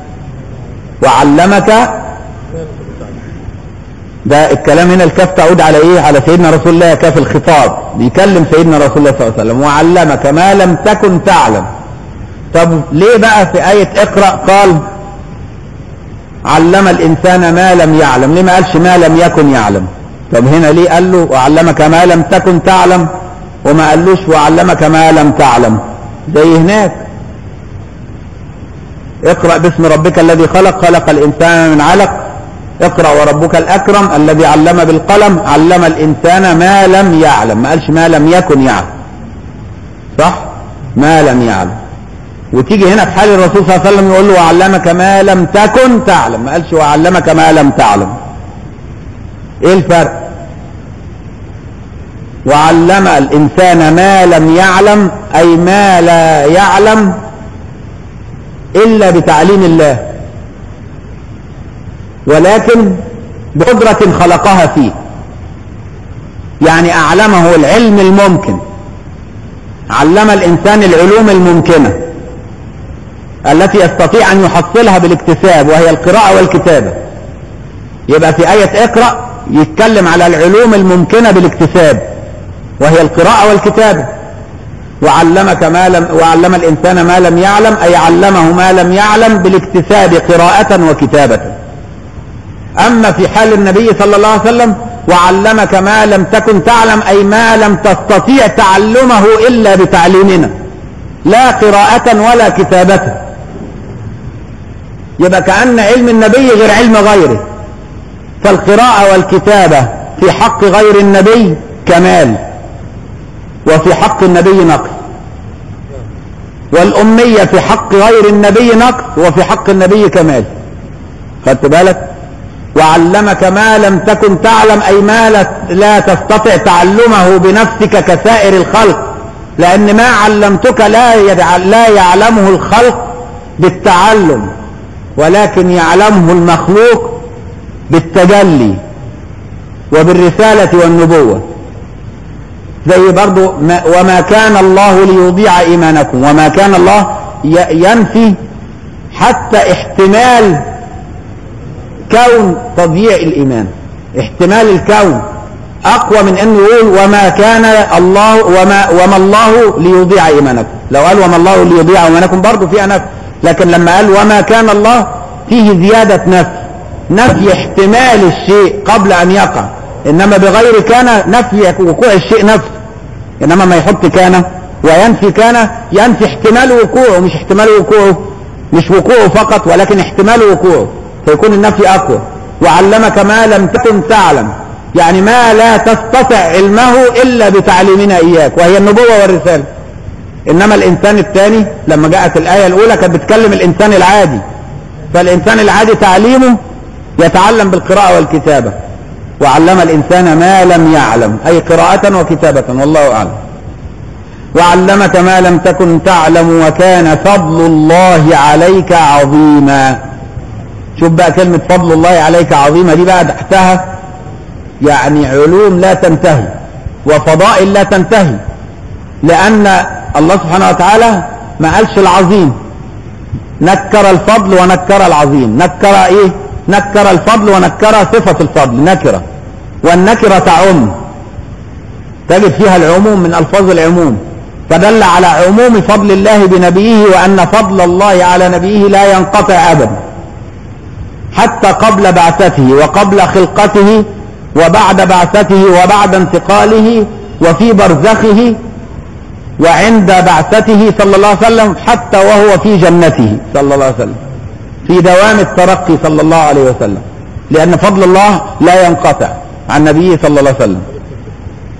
وعلمك ده الكلام هنا الكاف تعود على ايه على سيدنا رسول الله كاف الخطاب بيكلم سيدنا رسول الله صلى الله عليه وسلم وعلمك ما لم تكن تعلم طب ليه بقى في آية اقرأ قال علم الإنسان ما لم يعلم ليه ما قالش ما لم يكن يعلم طب هنا ليه قال له وعلمك ما لم تكن تعلم وما قالوش وعلمك ما لم تعلم زي هناك اقرأ باسم ربك الذي خلق خلق الإنسان من علق اقرأ وربك الأكرم الذي علم بالقلم علم الإنسان ما لم يعلم ما قالش ما لم يكن يعلم صح ما لم يعلم وتيجي هنا في حال الرسول صلى الله عليه وسلم يقول له وعلمك ما لم تكن تعلم ما قالش وعلمك ما لم تعلم ايه الفرق وعلم الإنسان ما لم يعلم أي ما لا يعلم إلا بتعليم الله ولكن بقدرة خلقها فيه يعني أعلمه العلم الممكن علم الإنسان العلوم الممكنة التي يستطيع أن يحصلها بالاكتساب وهي القراءة والكتابة يبقى في آية اقرأ يتكلم على العلوم الممكنة بالاكتساب وهي القراءة والكتابة وعلمك ما لم وعلم الإنسان ما لم يعلم أي علمه ما لم يعلم بالاكتساب قراءة وكتابة أما في حال النبي صلى الله عليه وسلم وعلمك ما لم تكن تعلم أي ما لم تستطيع تعلمه إلا بتعليمنا لا قراءة ولا كتابة يبقى كأن علم النبي غير علم غيره فالقراءة والكتابة في حق غير النبي كمال وفي حق النبي نقص والأمية في حق غير النبي نقص وفي حق النبي كمال خدت بالك وعلمك ما لم تكن تعلم أي ما لا تستطع تعلمه بنفسك كسائر الخلق لأن ما علمتك لا لا يعلمه الخلق بالتعلم ولكن يعلمه المخلوق بالتجلي وبالرسالة والنبوة زي برضو ما وما كان الله ليضيع إيمانكم وما كان الله ينفي حتى احتمال كون تضييع الإيمان احتمال الكون أقوى من أنه يقول وما كان الله وما, وما الله ليضيع إيمانكم لو قال وما الله ليضيع إيمانكم برضو فيها نفي لكن لما قال وما كان الله فيه زيادة نفي نفي احتمال الشيء قبل أن يقع إنما بغير كان نفي وقوع الشيء نفسه إنما ما يحط كان وينفي كان ينفي احتمال وقوعه مش احتمال وقوعه مش وقوعه فقط ولكن احتمال وقوعه فيكون النفي أقوى وعلمك ما لم تكن تعلم يعني ما لا تستطع علمه إلا بتعليمنا إياك وهي النبوة والرسالة إنما الإنسان الثاني لما جاءت الآية الأولى كانت بتكلم الإنسان العادي فالإنسان العادي تعليمه يتعلم بالقراءة والكتابة وعلم الإنسان ما لم يعلم أي قراءة وكتابة والله أعلم وعلمك ما لم تكن تعلم وكان فضل الله عليك عظيما شوف بقى كلمة فضل الله عليك عظيمة دي بقى تحتها يعني علوم لا تنتهي وفضائل لا تنتهي لأن الله سبحانه وتعالى ما قالش العظيم نكر الفضل ونكر العظيم نكر ايه نكر الفضل ونكر صفة الفضل نكرة والنكرة تعم تجد فيها العموم من ألفاظ العموم فدل على عموم فضل الله بنبيه وأن فضل الله على نبيه لا ينقطع أبدا حتى قبل بعثته وقبل خلقته وبعد بعثته وبعد انتقاله وفي برزخه وعند بعثته صلى الله عليه وسلم حتى وهو في جنته صلى الله عليه وسلم في دوام الترقي صلى الله عليه وسلم لأن فضل الله لا ينقطع عن نبيه صلى الله عليه وسلم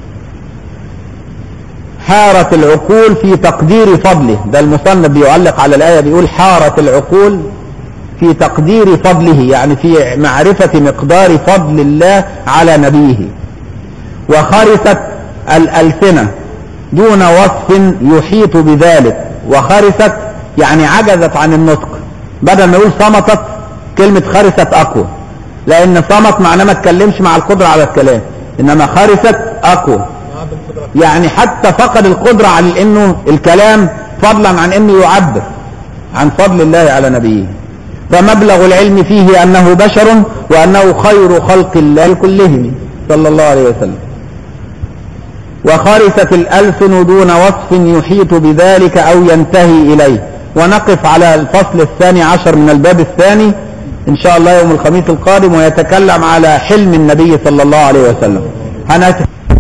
حارت العقول في تقدير فضله ده المصنف بيعلق على الآية بيقول حارت العقول في تقدير فضله يعني في معرفة مقدار فضل الله على نبيه وخرست الألسنة دون وصف يحيط بذلك وخرست يعني عجزت عن النطق بدل ما يقول صمتت كلمة خرست أقوى لأن صمت معناه ما اتكلمش مع القدرة على الكلام إنما خرست أقوى نعم بالقدرة يعني حتى فقد القدرة على انه الكلام فضلا عن انه يعبر عن فضل الله على نبيه فمبلغ العلم فيه انه بشر وانه خير خلق الله كلهم صلى الله عليه وسلم وخرست الألسن دون وصف يحيط بذلك أو ينتهي إليه ونقف على الفصل الثاني عشر من الباب الثاني إن شاء الله يوم الخميس القادم ويتكلم على حلم النبي صلى الله عليه وسلم هنأتي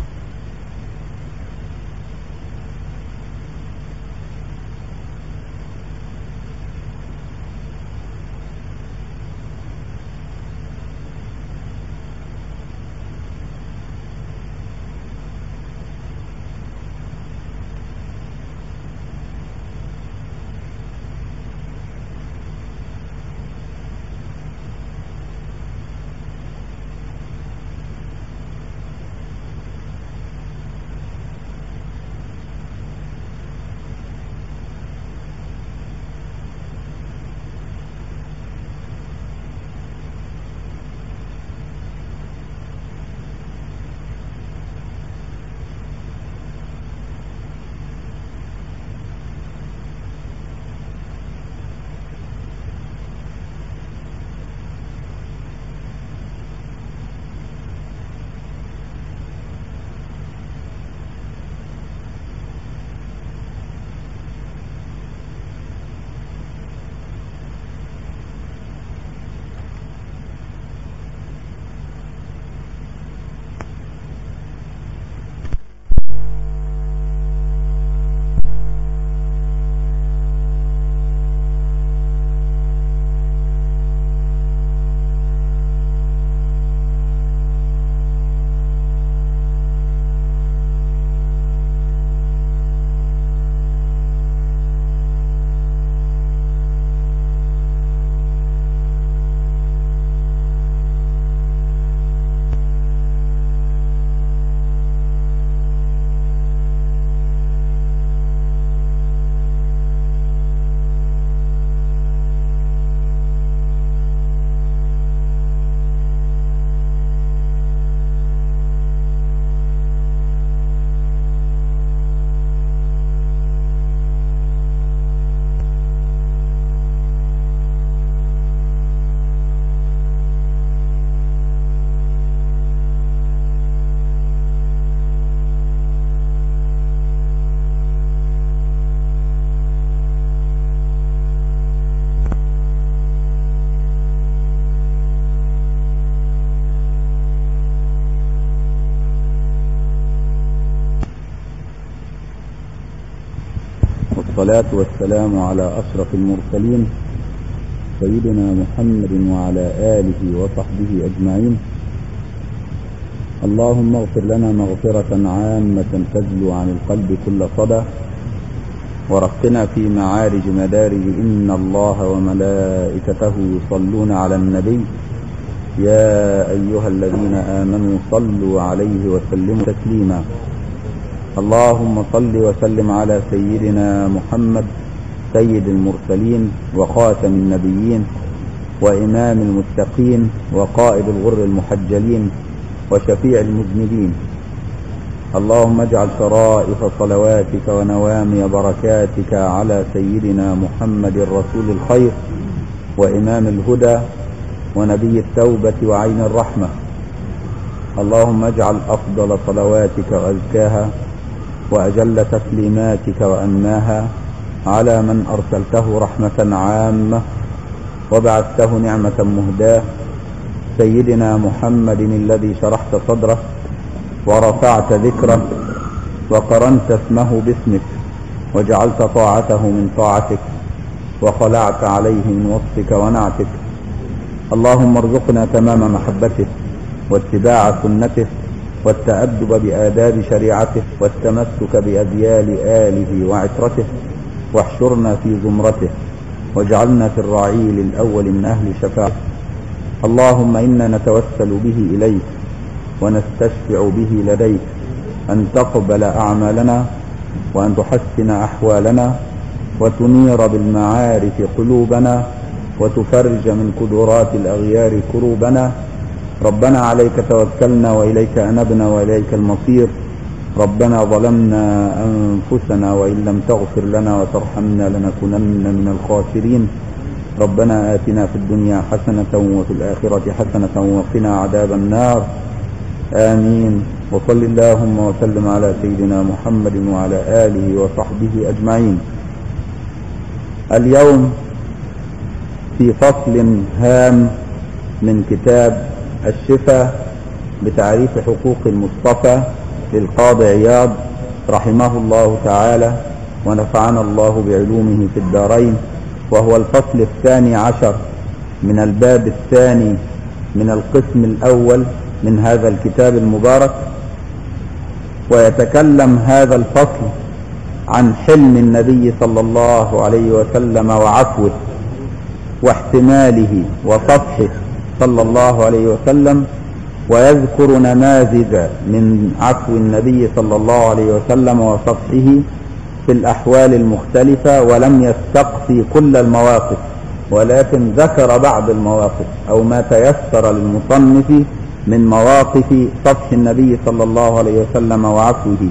والصلاة والسلام على أشرف المرسلين سيدنا محمد وعلى آله وصحبه أجمعين اللهم اغفر لنا مغفرة عامة تجلو عن القلب كل صدى ورقنا في معارج مدارج إن الله وملائكته يصلون على النبي يا أيها الذين آمنوا صلوا عليه وسلموا تسليما اللهم صل وسلم على سيدنا محمد سيد المرسلين وخاتم النبيين وإمام المتقين وقائد الغر المحجلين وشفيع المذنبين اللهم اجعل شرائف صلواتك ونوامي بركاتك على سيدنا محمد رسول الخير وإمام الهدى ونبي التوبة وعين الرحمة اللهم اجعل أفضل صلواتك وأزكاها وأجل تسليماتك وأناها على من أرسلته رحمة عامة وبعثته نعمة مهداة سيدنا محمد الذي شرحت صدره ورفعت ذكره وقرنت اسمه باسمك وجعلت طاعته من طاعتك وخلعت عليه من وصفك ونعتك اللهم ارزقنا تمام محبته واتباع سنته والتأدب بآداب شريعته والتمسك بأذيال آله وعترته واحشرنا في زمرته واجعلنا في الرعيل الأول من أهل شفاعته اللهم إنا نتوسل به إليك ونستشفع به لديك أن تقبل أعمالنا وأن تحسن أحوالنا وتنير بالمعارف قلوبنا وتفرج من كدرات الأغيار كروبنا ربنا عليك توكلنا وإليك أنبنا وإليك المصير ربنا ظلمنا أنفسنا وإن لم تغفر لنا وترحمنا لنكونن من الخاسرين ربنا آتنا في الدنيا حسنة وفي الآخرة حسنة وقنا عذاب النار آمين وصل اللهم وسلم على سيدنا محمد وعلى آله وصحبه أجمعين اليوم في فصل هام من كتاب الشفاء بتعريف حقوق المصطفى للقاضي عياض رحمه الله تعالى ونفعنا الله بعلومه في الدارين وهو الفصل الثاني عشر من الباب الثاني من القسم الأول من هذا الكتاب المبارك ويتكلم هذا الفصل عن حلم النبي صلى الله عليه وسلم وعفوه واحتماله وصفحه صلى الله عليه وسلم ويذكر نماذج من عفو النبي صلى الله عليه وسلم وصفحه في الأحوال المختلفة ولم يستقصي كل المواقف ولكن ذكر بعض المواقف أو ما تيسر للمصنف من مواقف صفح النبي صلى الله عليه وسلم وعفوه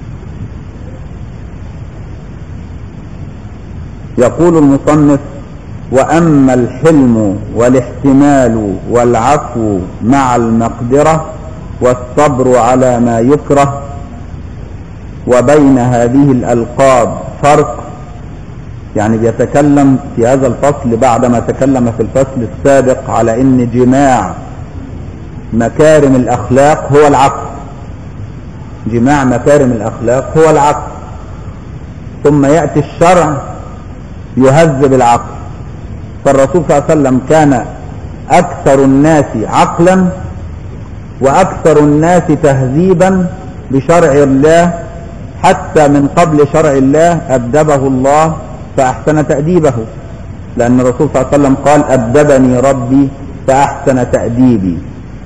يقول المصنف وأما الحلم والاحتمال والعفو مع المقدرة والصبر على ما يكره وبين هذه الألقاب فرق يعني بيتكلم في هذا الفصل بعدما تكلم في الفصل السابق على ان جماع مكارم الأخلاق هو العقل جماع مكارم الأخلاق هو العقل ثم يأتي الشرع يهذب العقل فالرسول صلى الله عليه وسلم كان أكثر الناس عقلا وأكثر الناس تهذيبا بشرع الله حتى من قبل شرع الله أدبه الله فأحسن تأديبه لأن الرسول صلى الله عليه وسلم قال أدبني ربي فأحسن تأديبي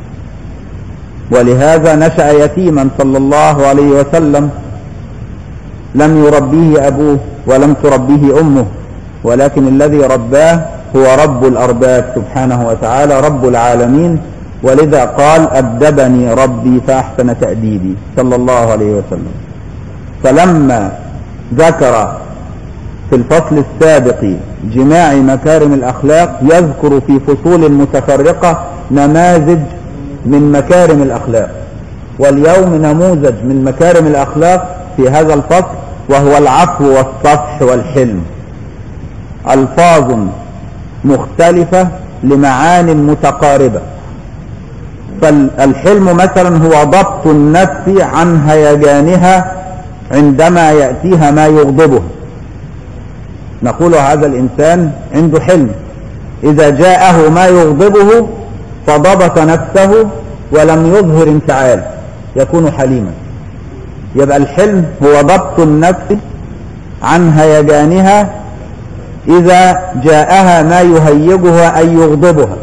ولهذا نشأ يتيما صلى الله عليه وسلم لم يربيه أبوه ولم تربيه أمه ولكن الذي رباه هو رب الأرباب سبحانه وتعالى رب العالمين ولذا قال أدبني ربي فأحسن تأديبي صلى الله عليه وسلم فلما ذكر في الفصل السابق جماع مكارم الأخلاق يذكر في فصول متفرقة نماذج من مكارم الأخلاق واليوم نموذج من مكارم الأخلاق في هذا الفصل وهو العفو والصفح والحلم ألفاظ مختلفة لمعان متقاربة فالحلم مثلا هو ضبط النفس عن هيجانها عندما يأتيها ما يغضبه نقول هذا الإنسان عنده حلم إذا جاءه ما يغضبه فضبط نفسه ولم يظهر انفعال يكون حليما يبقى الحلم هو ضبط النفس عن هيجانها إذا جاءها ما يهيجها أي يغضبها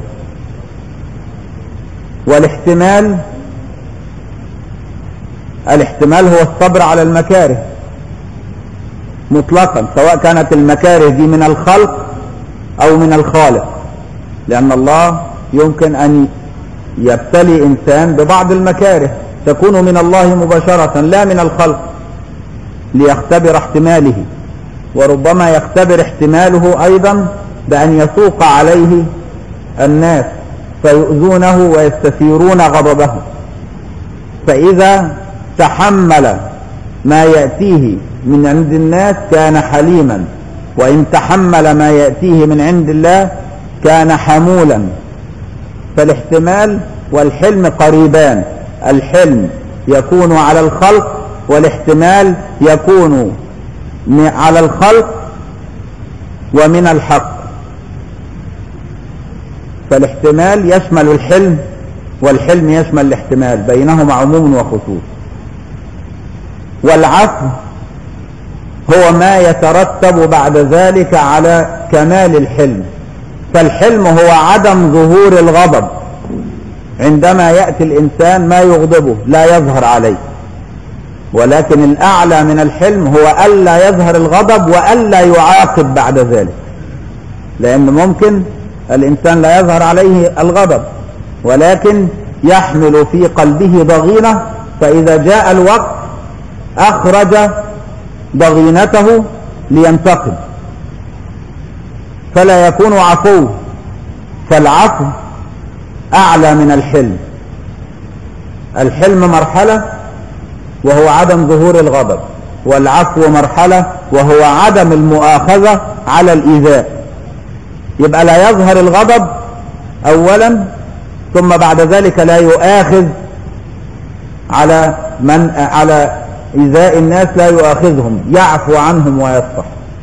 والاحتمال الاحتمال هو الصبر على المكاره مطلقا سواء كانت المكاره دي من الخلق أو من الخالق لأن الله يمكن أن يبتلي إنسان ببعض المكاره تكون من الله مباشرة لا من الخلق ليختبر احتماله وربما يختبر احتماله أيضا بأن يسوق عليه الناس فيؤذونه ويستثيرون غضبه فإذا تحمل ما يأتيه من عند الناس كان حليما وإن تحمل ما يأتيه من عند الله كان حمولا فالاحتمال والحلم قريبان الحلم يكون على الخلق والاحتمال يكون على الخلق ومن الحق فالاحتمال يشمل الحلم والحلم يشمل الاحتمال بينهما عموم وخصوص والعفو هو ما يترتب بعد ذلك على كمال الحلم فالحلم هو عدم ظهور الغضب عندما يأتي الإنسان ما يغضبه لا يظهر عليه ولكن الأعلى من الحلم هو ألا يظهر الغضب وألا يعاقب بعد ذلك لأن ممكن الإنسان لا يظهر عليه الغضب ولكن يحمل في قلبه ضغينة فإذا جاء الوقت أخرج ضغينته لينتقم فلا يكون عفو فالعفو أعلى من الحلم الحلم مرحلة وهو عدم ظهور الغضب والعفو مرحلة وهو عدم المؤاخذة على الإيذاء يبقى لا يظهر الغضب أولا ثم بعد ذلك لا يؤاخذ على من على إيذاء الناس لا يؤاخذهم يعفو عنهم ويصفح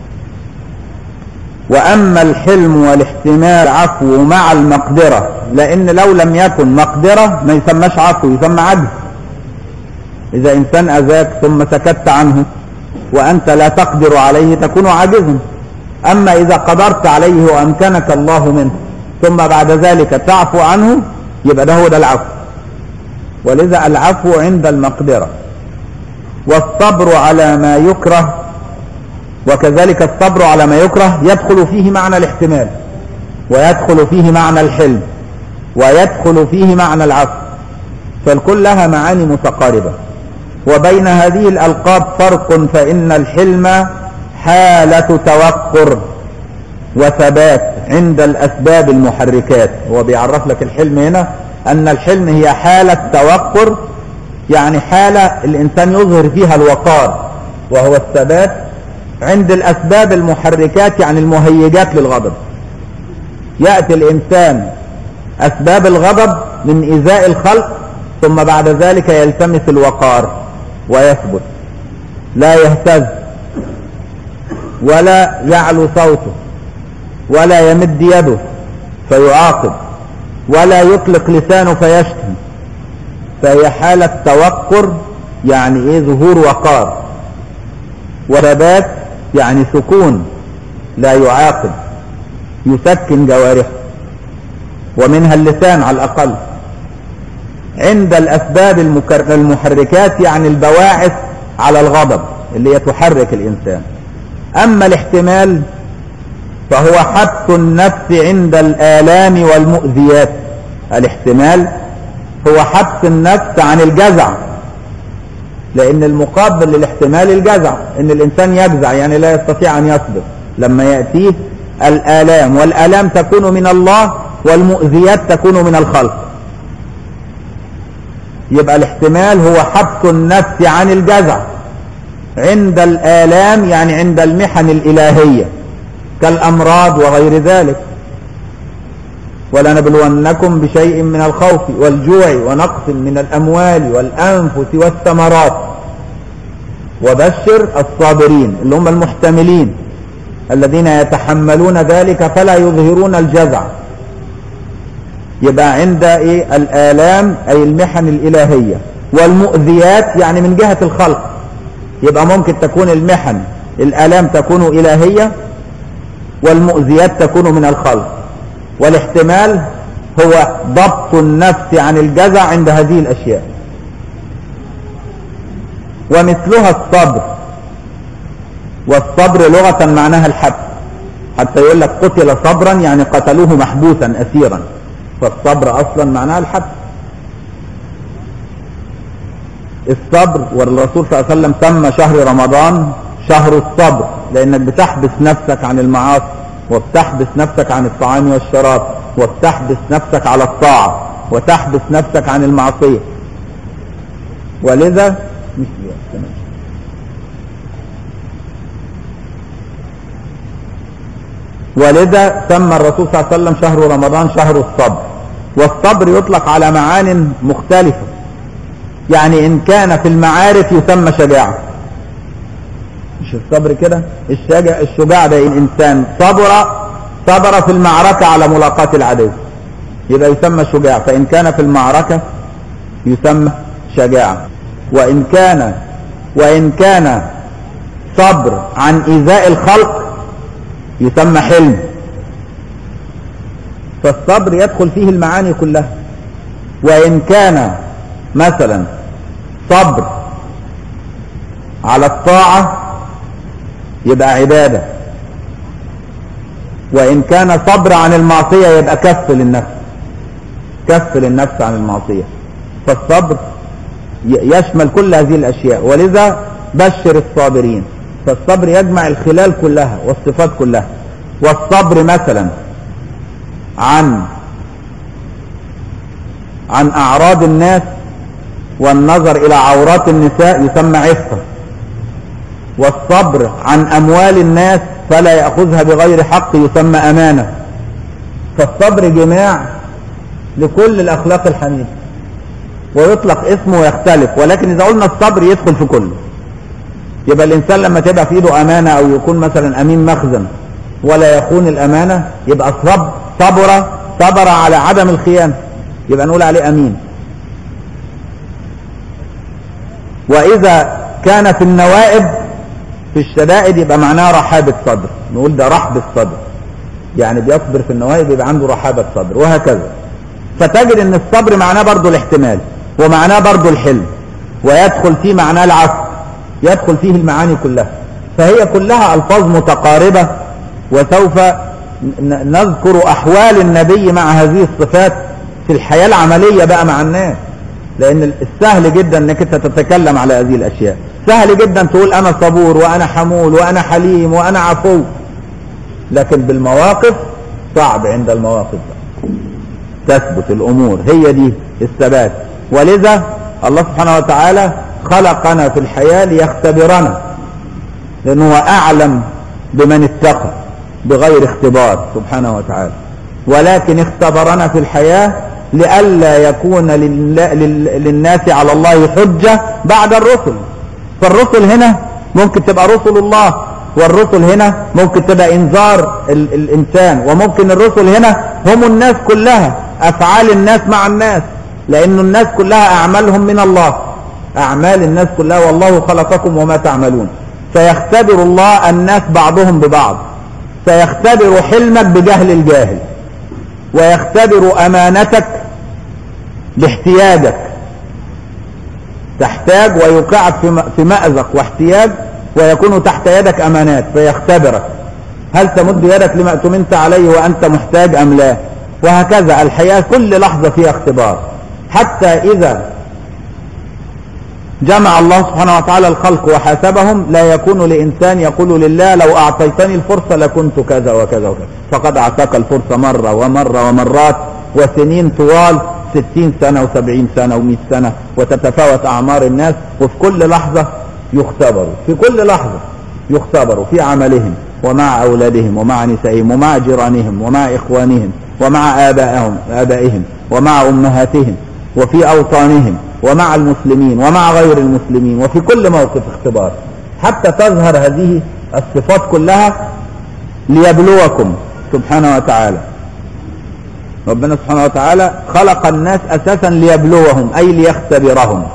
وأما الحلم والاحتمال عفو مع المقدرة لأن لو لم يكن مقدرة ما يسمىش عفو يسمى عجز إذا إنسان أذاك ثم سكت عنه وأنت لا تقدر عليه تكون عاجزا أما إذا قدرت عليه وأمكنك الله منه ثم بعد ذلك تعفو عنه يبقى ده هو ده العفو ولذا العفو عند المقدرة والصبر على ما يكره وكذلك الصبر على ما يكره يدخل فيه معنى الاحتمال ويدخل فيه معنى الحلم ويدخل فيه معنى العفو فالكل لها معاني متقاربة وبين هذه الألقاب فرق فإن الحلم حالة توقر وثبات عند الأسباب المحركات هو بيعرف لك الحلم هنا أن الحلم هي حالة توقر يعني حالة الإنسان يظهر فيها الوقار وهو الثبات عند الأسباب المحركات يعني المهيجات للغضب يأتي الإنسان أسباب الغضب من إيذاء الخلق ثم بعد ذلك يلتمس الوقار ويثبت لا يهتز ولا يعلو صوته ولا يمد يده فيعاقب ولا يطلق لسانه فيشتم فهي حالة توقر يعني ايه ظهور وقار وثبات يعني سكون لا يعاقب يسكن جوارحه ومنها اللسان على الأقل عند الأسباب المكر... المحركات يعني البواعث على الغضب اللي هي تحرك الإنسان أما الاحتمال فهو حبس النفس عند الآلام والمؤذيات الاحتمال هو حبس النفس عن الجزع لأن المقابل للاحتمال الجزع إن الإنسان يجزع يعني لا يستطيع أن يصبر لما يأتيه الآلام والآلام تكون من الله والمؤذيات تكون من الخلق يبقى الاحتمال هو حبس النفس عن الجزع عند الآلام يعني عند المحن الإلهية كالأمراض وغير ذلك ولنبلونكم بشيء من الخوف والجوع ونقص من الأموال والأنفس والثمرات وبشر الصابرين اللي هم المحتملين الذين يتحملون ذلك فلا يظهرون الجزع يبقى عند ايه الآلام أي المحن الإلهية والمؤذيات يعني من جهة الخلق يبقى ممكن تكون المحن الآلام تكون إلهية والمؤذيات تكون من الخلق والاحتمال هو ضبط النفس عن الجزع عند هذه الأشياء ومثلها الصبر والصبر لغة معناها الحبس حتى يقول لك قتل صبرا يعني قتلوه محبوسا أسيرا فالصبر أصلا معناها الحبس الصبر والرسول صلى الله عليه وسلم سمى شهر رمضان شهر الصبر لأنك بتحبس نفسك عن المعاصي وبتحبس نفسك عن الطعام والشراب وبتحبس نفسك على الطاعة وتحبس نفسك عن المعصية ولذا ولذا سمى الرسول صلى الله عليه وسلم شهر رمضان شهر الصبر والصبر يطلق على معان مختلفة يعني إن كان في المعارف يسمى شجاعة مش الصبر كده الشجاع الشجاع ده إن إنسان صبر صبر في المعركة على ملاقاة العدو يبقى يسمى شجاع فإن كان في المعركة يسمى شجاعة وإن كان وإن كان صبر عن إيذاء الخلق يسمى حلم فالصبر يدخل فيه المعاني كلها وإن كان مثلا صبر على الطاعة يبقى عبادة وإن كان صبر عن المعصية يبقى كف للنفس كف للنفس عن المعصية فالصبر يشمل كل هذه الأشياء ولذا بشر الصابرين فالصبر يجمع الخلال كلها والصفات كلها والصبر مثلا عن عن أعراض الناس والنظر إلى عورات النساء يسمى عفة والصبر عن أموال الناس فلا يأخذها بغير حق يسمى أمانة فالصبر جماع لكل الأخلاق الحميدة ويطلق اسمه ويختلف ولكن إذا قلنا الصبر يدخل في كله يبقى الإنسان لما تبقى في إيده أمانة أو يكون مثلا أمين مخزن ولا يخون الأمانة يبقى صب صبر صبر على عدم الخيانة يبقى نقول عليه أمين وإذا كان في النوائب في الشدائد يبقى معناه رحابة صدر نقول ده رحب الصدر يعني بيصبر في النوائب يبقى عنده رحابة صدر وهكذا فتجد ان الصبر معناه برضه الاحتمال ومعناه برضه الحلم ويدخل فيه معناه العفو يدخل فيه المعاني كلها فهي كلها الفاظ متقاربة وسوف نذكر احوال النبي مع هذه الصفات في الحياة العملية بقى مع الناس لان السهل جدا انك انت تتكلم على هذه الاشياء سهل جدا تقول انا صبور وانا حمول وانا حليم وانا عفو لكن بالمواقف صعب عند المواقف بقى. تثبت الامور هي دي الثبات ولذا الله سبحانه وتعالى خلقنا في الحياة ليختبرنا لانه هو اعلم بمن اتقى بغير اختبار سبحانه وتعالى ولكن اختبرنا في الحياة لئلا يكون للناس على الله حجة بعد الرسل فالرسل هنا ممكن تبقى رسل الله والرسل هنا ممكن تبقى انذار ال الانسان وممكن الرسل هنا هم الناس كلها افعال الناس مع الناس لان الناس كلها اعمالهم من الله اعمال الناس كلها والله خلقكم وما تعملون سيختبر الله الناس بعضهم ببعض سيختبر حلمك بجهل الجاهل ويختبر امانتك باحتياجك تحتاج ويوقعك في مأزق واحتياج ويكون تحت يدك امانات فيختبرك هل تمد يدك لما اؤتمنت عليه وانت محتاج ام لا وهكذا الحياة كل لحظة فيها اختبار حتى اذا جمع الله سبحانه وتعالى الخلق وحاسبهم لا يكون لإنسان يقول لله لو أعطيتني الفرصة لكنت كذا وكذا وكذا فقد أعطاك الفرصة مرة ومرة ومرات وسنين طوال ستين سنة وسبعين سنة ومئة سنة وتتفاوت أعمار الناس وفي كل لحظة يختبروا في كل لحظة يختبروا في عملهم ومع أولادهم ومع نسائهم ومع جيرانهم ومع إخوانهم ومع آبائهم آبائهم ومع أمهاتهم وفي أوطانهم ومع المسلمين ومع غير المسلمين وفي كل موقف اختبار حتى تظهر هذه الصفات كلها ليبلوكم سبحانه وتعالى ربنا سبحانه وتعالى خلق الناس اساسا ليبلوهم اي ليختبرهم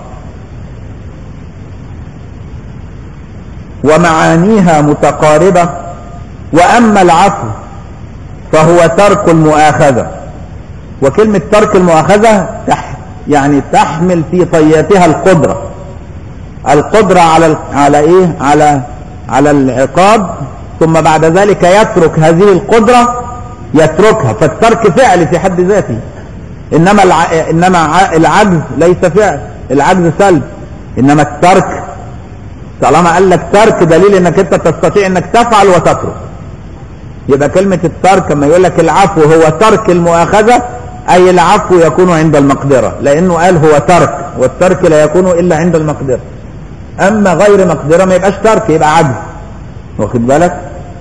ومعانيها متقاربة واما العفو فهو ترك المؤاخذة وكلمة ترك المؤاخذة تح يعني تحمل في طياتها القدرة القدرة على على ايه على على العقاب ثم بعد ذلك يترك هذه القدرة يتركها فالترك فعل في حد ذاته انما الع... انما العجز ليس فعل العجز سلب انما الترك طالما قال لك ترك دليل انك انت تستطيع انك تفعل وتترك يبقى كلمة الترك لما يقول لك العفو هو ترك المؤاخذة اي العفو يكون عند المقدرة لانه قال هو ترك والترك لا يكون الا عند المقدرة اما غير مقدرة ما يبقاش ترك يبقى عجز واخد بالك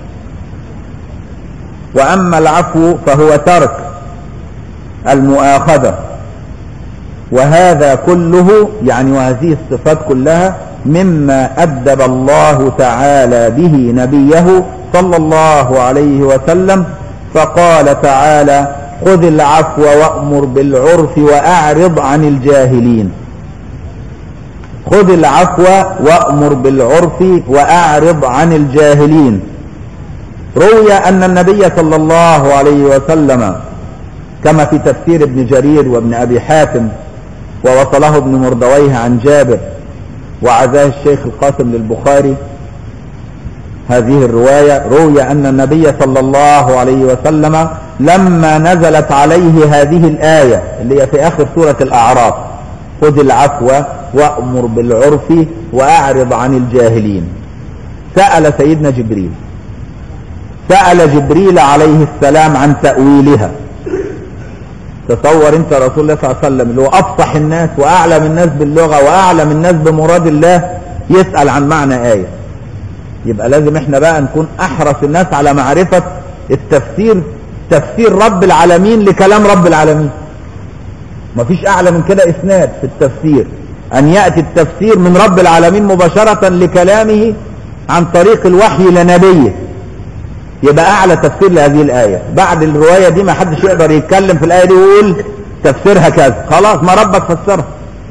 واما العفو فهو ترك المؤاخذة وهذا كله يعني وهذه الصفات كلها مما أدب الله تعالى به نبيه صلى الله عليه وسلم فقال تعالى خذ العفو وأمر بالعرف وأعرض عن الجاهلين خذ العفو وأمر بالعرف وأعرض عن الجاهلين روي أن النبي صلى الله عليه وسلم كما في تفسير ابن جرير وابن أبي حاتم ووصله ابن مردويه عن جابر وعزاه الشيخ القاسم للبخاري هذه الرواية روي أن النبي صلى الله عليه وسلم لما نزلت عليه هذه الآية اللي هي في آخر سورة الأعراف خذ العفو وأمر بالعرف وأعرض عن الجاهلين سأل سيدنا جبريل سأل جبريل عليه السلام عن تأويلها تصور انت رسول الله صلى الله عليه وسلم اللي هو افصح الناس واعلم الناس باللغه واعلم الناس بمراد الله يسال عن معنى ايه يبقى لازم احنا بقى نكون احرص الناس على معرفه التفسير تفسير رب العالمين لكلام رب العالمين مفيش اعلى من كده اسناد في التفسير ان ياتي التفسير من رب العالمين مباشره لكلامه عن طريق الوحي لنبيه يبقى اعلى تفسير لهذه الايه بعد الروايه دي ما حدش يقدر يتكلم في الايه دي ويقول تفسيرها كذا خلاص ما ربك فسرها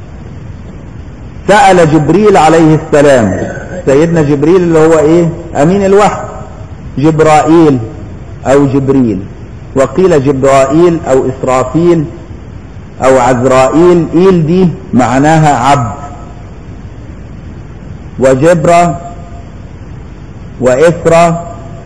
سال جبريل عليه السلام سيدنا جبريل اللي هو ايه امين الوحي جبرائيل او جبريل وقيل جبرائيل او اسرافيل او عزرائيل ايل دي معناها عبد وجبرة وإسرة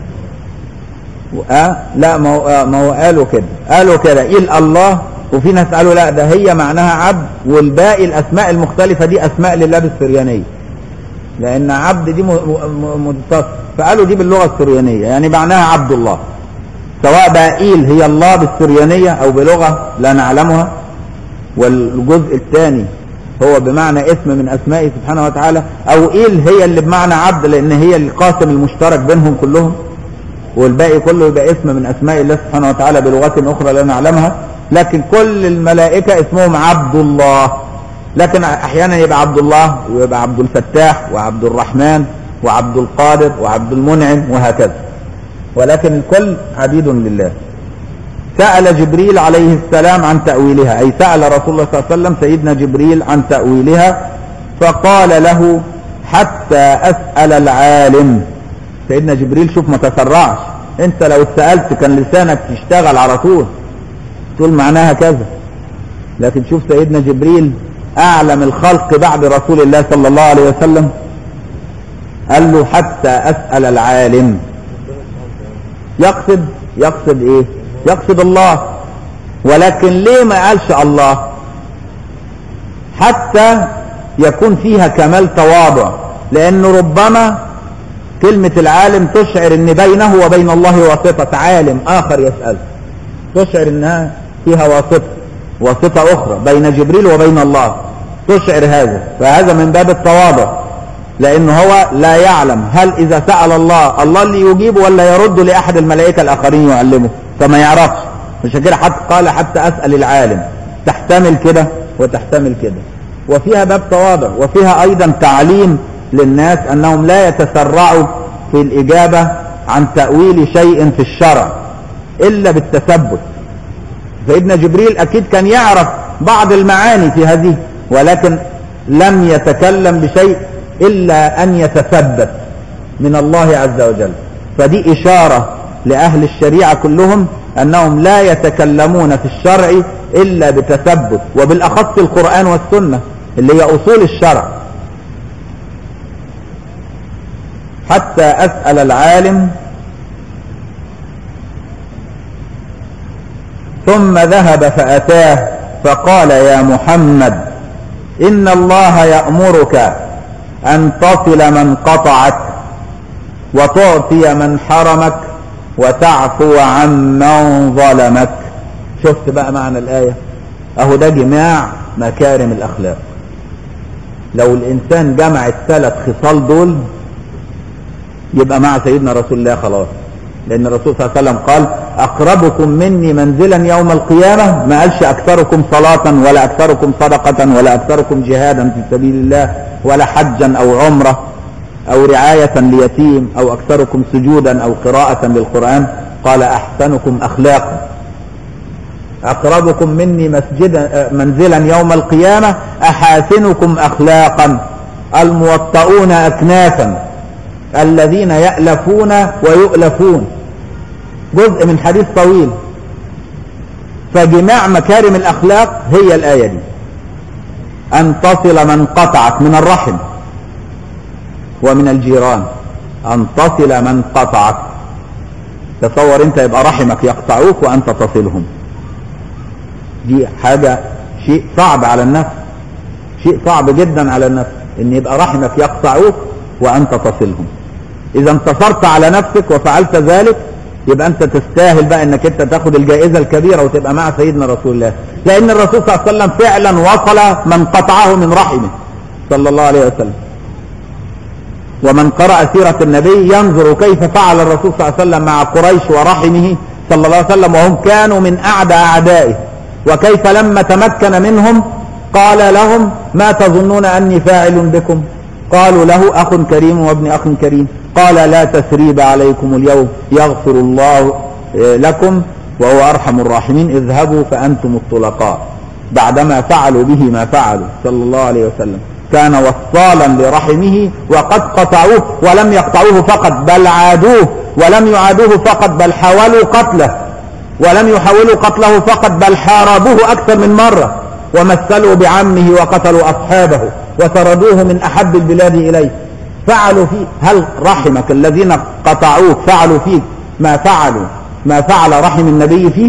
أه لا ما هو, آه ما هو قالوا كده قالوا كده إل الله وفي ناس قالوا لا ده هي معناها عبد والباقي الأسماء المختلفة دي أسماء لله بالسريانية لأن عبد دي متصل فقالوا دي باللغة السريانية يعني معناها عبد الله سواء بقى إيل هي الله بالسريانية أو بلغة لا نعلمها والجزء الثاني هو بمعنى اسم من اسمائه سبحانه وتعالى او ايل هي اللي بمعنى عبد لان هي القاسم المشترك بينهم كلهم والباقي كله يبقى اسم من اسماء الله سبحانه وتعالى بلغات اخرى لا نعلمها لكن كل الملائكة اسمهم عبد الله لكن احيانا يبقى عبد الله ويبقى عبد الفتاح وعبد الرحمن وعبد القادر وعبد المنعم وهكذا ولكن الكل عبيد لله سأل جبريل عليه السلام عن تأويلها أي سأل رسول الله صلى الله عليه وسلم سيدنا جبريل عن تأويلها فقال له حتى أسأل العالم سيدنا جبريل شوف ما تسرعش انت لو اتسألت كان لسانك تشتغل على طول تقول معناها كذا لكن شوف سيدنا جبريل أعلم الخلق بعد رسول الله صلى الله عليه وسلم قال له حتى أسأل العالم يقصد يقصد ايه يقصد الله ولكن ليه ما قالش الله حتى يكون فيها كمال تواضع لانه ربما كلمة العالم تشعر ان بينه وبين الله واسطة عالم اخر يسأل تشعر انها فيها واسطة واسطة اخرى بين جبريل وبين الله تشعر هذا فهذا من باب التواضع لانه هو لا يعلم هل اذا سأل الله الله اللي يجيب ولا يرد لاحد الملائكة الاخرين يعلمه فما يعرفش مش كده حتى قال حتى اسأل العالم تحتمل كده وتحتمل كده وفيها باب تواضع وفيها ايضا تعليم للناس انهم لا يتسرعوا في الاجابة عن تأويل شيء في الشرع الا بالتثبت سيدنا جبريل اكيد كان يعرف بعض المعاني في هذه ولكن لم يتكلم بشيء الا ان يتثبت من الله عز وجل فدي اشارة لأهل الشريعة كلهم أنهم لا يتكلمون في الشرع إلا بتثبت وبالأخص القرآن والسنة اللي هي أصول الشرع حتى أسأل العالم ثم ذهب فأتاه فقال يا محمد إن الله يأمرك أن تصل من قطعك وتعطي من حرمك وتعفو عن من ظلمك شفت بقى معنى الآية أهو ده جماع مكارم الأخلاق لو الإنسان جمع الثلاث خصال دول يبقى مع سيدنا رسول الله خلاص لأن الرسول صلى الله عليه وسلم قال أقربكم مني منزلا يوم القيامة ما قالش أكثركم صلاة ولا أكثركم صدقة ولا أكثركم جهادا في سبيل الله ولا حجا أو عمرة أو رعاية ليتيم أو أكثركم سجودا أو قراءة للقرآن قال أحسنكم أخلاقا أقربكم مني مسجدا آه، منزلا يوم القيامة أحاسنكم أخلاقا الموطؤون أكنافا الذين يألفون ويؤلفون جزء من حديث طويل فجماع مكارم الأخلاق هي الآية دي أن تصل من قطعك من الرحم ومن الجيران أن تصل من قطعك تصور أنت يبقى رحمك يقطعوك وأنت تصلهم دي حاجة شيء صعب على النفس شيء صعب جدا على النفس ان يبقى رحمك يقطعوك وانت تصلهم اذا انتصرت على نفسك وفعلت ذلك يبقى انت تستاهل بقى انك انت تاخد الجائزة الكبيرة وتبقى مع سيدنا رسول الله لان الرسول صلى الله عليه وسلم فعلا وصل من قطعه من رحمه صلى الله عليه وسلم ومن قرأ سيرة النبي ينظر كيف فعل الرسول صلى الله عليه وسلم مع قريش ورحمه صلى الله عليه وسلم وهم كانوا من أعدى أعدائه وكيف لما تمكن منهم قال لهم ما تظنون أني فاعل بكم قالوا له أخ كريم وابن أخ كريم قال لا تسريب عليكم اليوم يغفر الله لكم وهو أرحم الراحمين اذهبوا فأنتم الطلقاء بعدما فعلوا به ما فعلوا صلى الله عليه وسلم كان وصالا لرحمه وقد قطعوه ولم يقطعوه فقط بل عادوه ولم يعادوه فقط بل حاولوا قتله ولم يحاولوا قتله فقط بل حاربوه أكثر من مرة ومثلوا بعمه وقتلوا أصحابه وطردوه من أحب البلاد إليه فعلوا فيه هل رحمك الذين قطعوك فعلوا فيك ما فعلوا ما فعل رحم النبي فيه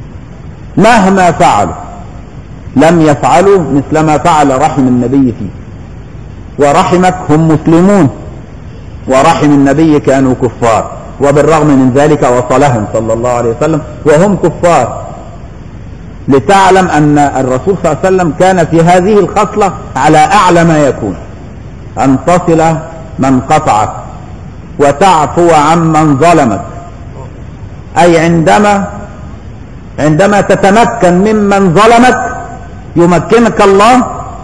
مهما فعلوا لم يفعلوا مثل ما فعل رحم النبي فيه ورحمك هم مسلمون ورحم النبي كانوا كفار وبالرغم من ذلك وصلهم صلى الله عليه وسلم وهم كفار لتعلم أن الرسول صلى الله عليه وسلم كان في هذه الخصلة على أعلى ما يكون أن تصل من قطعك وتعفو عمن ظلمك أي عندما عندما تتمكن ممن ظلمك يمكنك الله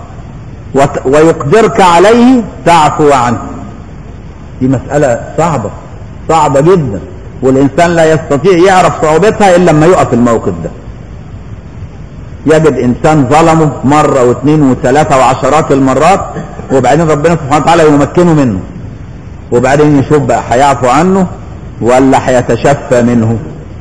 ويقدرك عليه تعفو عنه دي مسألة صعبة صعبة جدا والإنسان لا يستطيع يعرف صعوبتها إلا لما يقف الموقف ده يجد إنسان ظلمه مرة واثنين وثلاثة وعشرات المرات وبعدين ربنا سبحانه وتعالى يمكنه منه وبعدين يشوف بقى هيعفو عنه ولا هيتشفى منه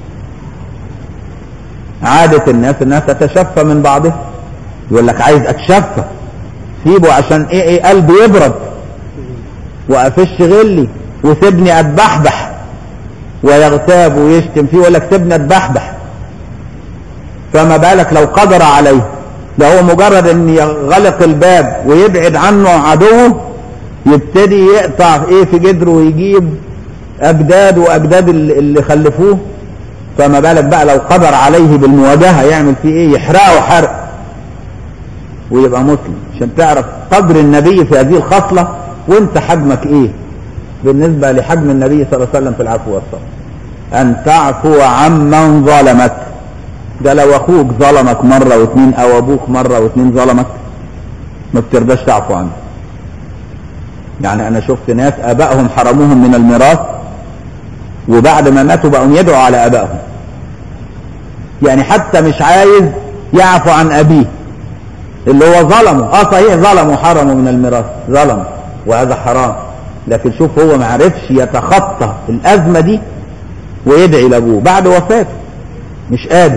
عادة الناس انها تتشفى من بعضها يقول لك عايز اتشفى سيبه عشان ايه ايه قلبي يبرد وافش غلي وسيبني اتبحبح ويغتاب ويشتم فيه ويقول لك سيبني اتبحبح فما بالك لو قدر عليه ده هو مجرد ان يغلق الباب ويبعد عنه عدوه يبتدي يقطع ايه في جدره ويجيب اجداد واجداد اللي خلفوه فما بالك بقى لو قدر عليه بالمواجهة يعمل فيه ايه يحرقه حرق ويبقى مسلم عشان تعرف قدر النبي في هذه الخصلة وانت حجمك ايه بالنسبة لحجم النبي صلى الله عليه وسلم في العفو والصبر ان تعفو عمن ظلمك ده لو اخوك ظلمك مرة واثنين او ابوك مرة واثنين ظلمك ما بترضاش تعفو عنه يعني انا شفت ناس ابائهم حرموهم من الميراث وبعد ما ماتوا بقوا يدعوا على ابائهم يعني حتى مش عايز يعفو عن ابيه اللي هو ظلمه اه صحيح ظلمه حرمه من الميراث ظلم وهذا حرام لكن شوف هو ما عرفش يتخطى الازمه دي ويدعي لابوه بعد وفاته مش قادر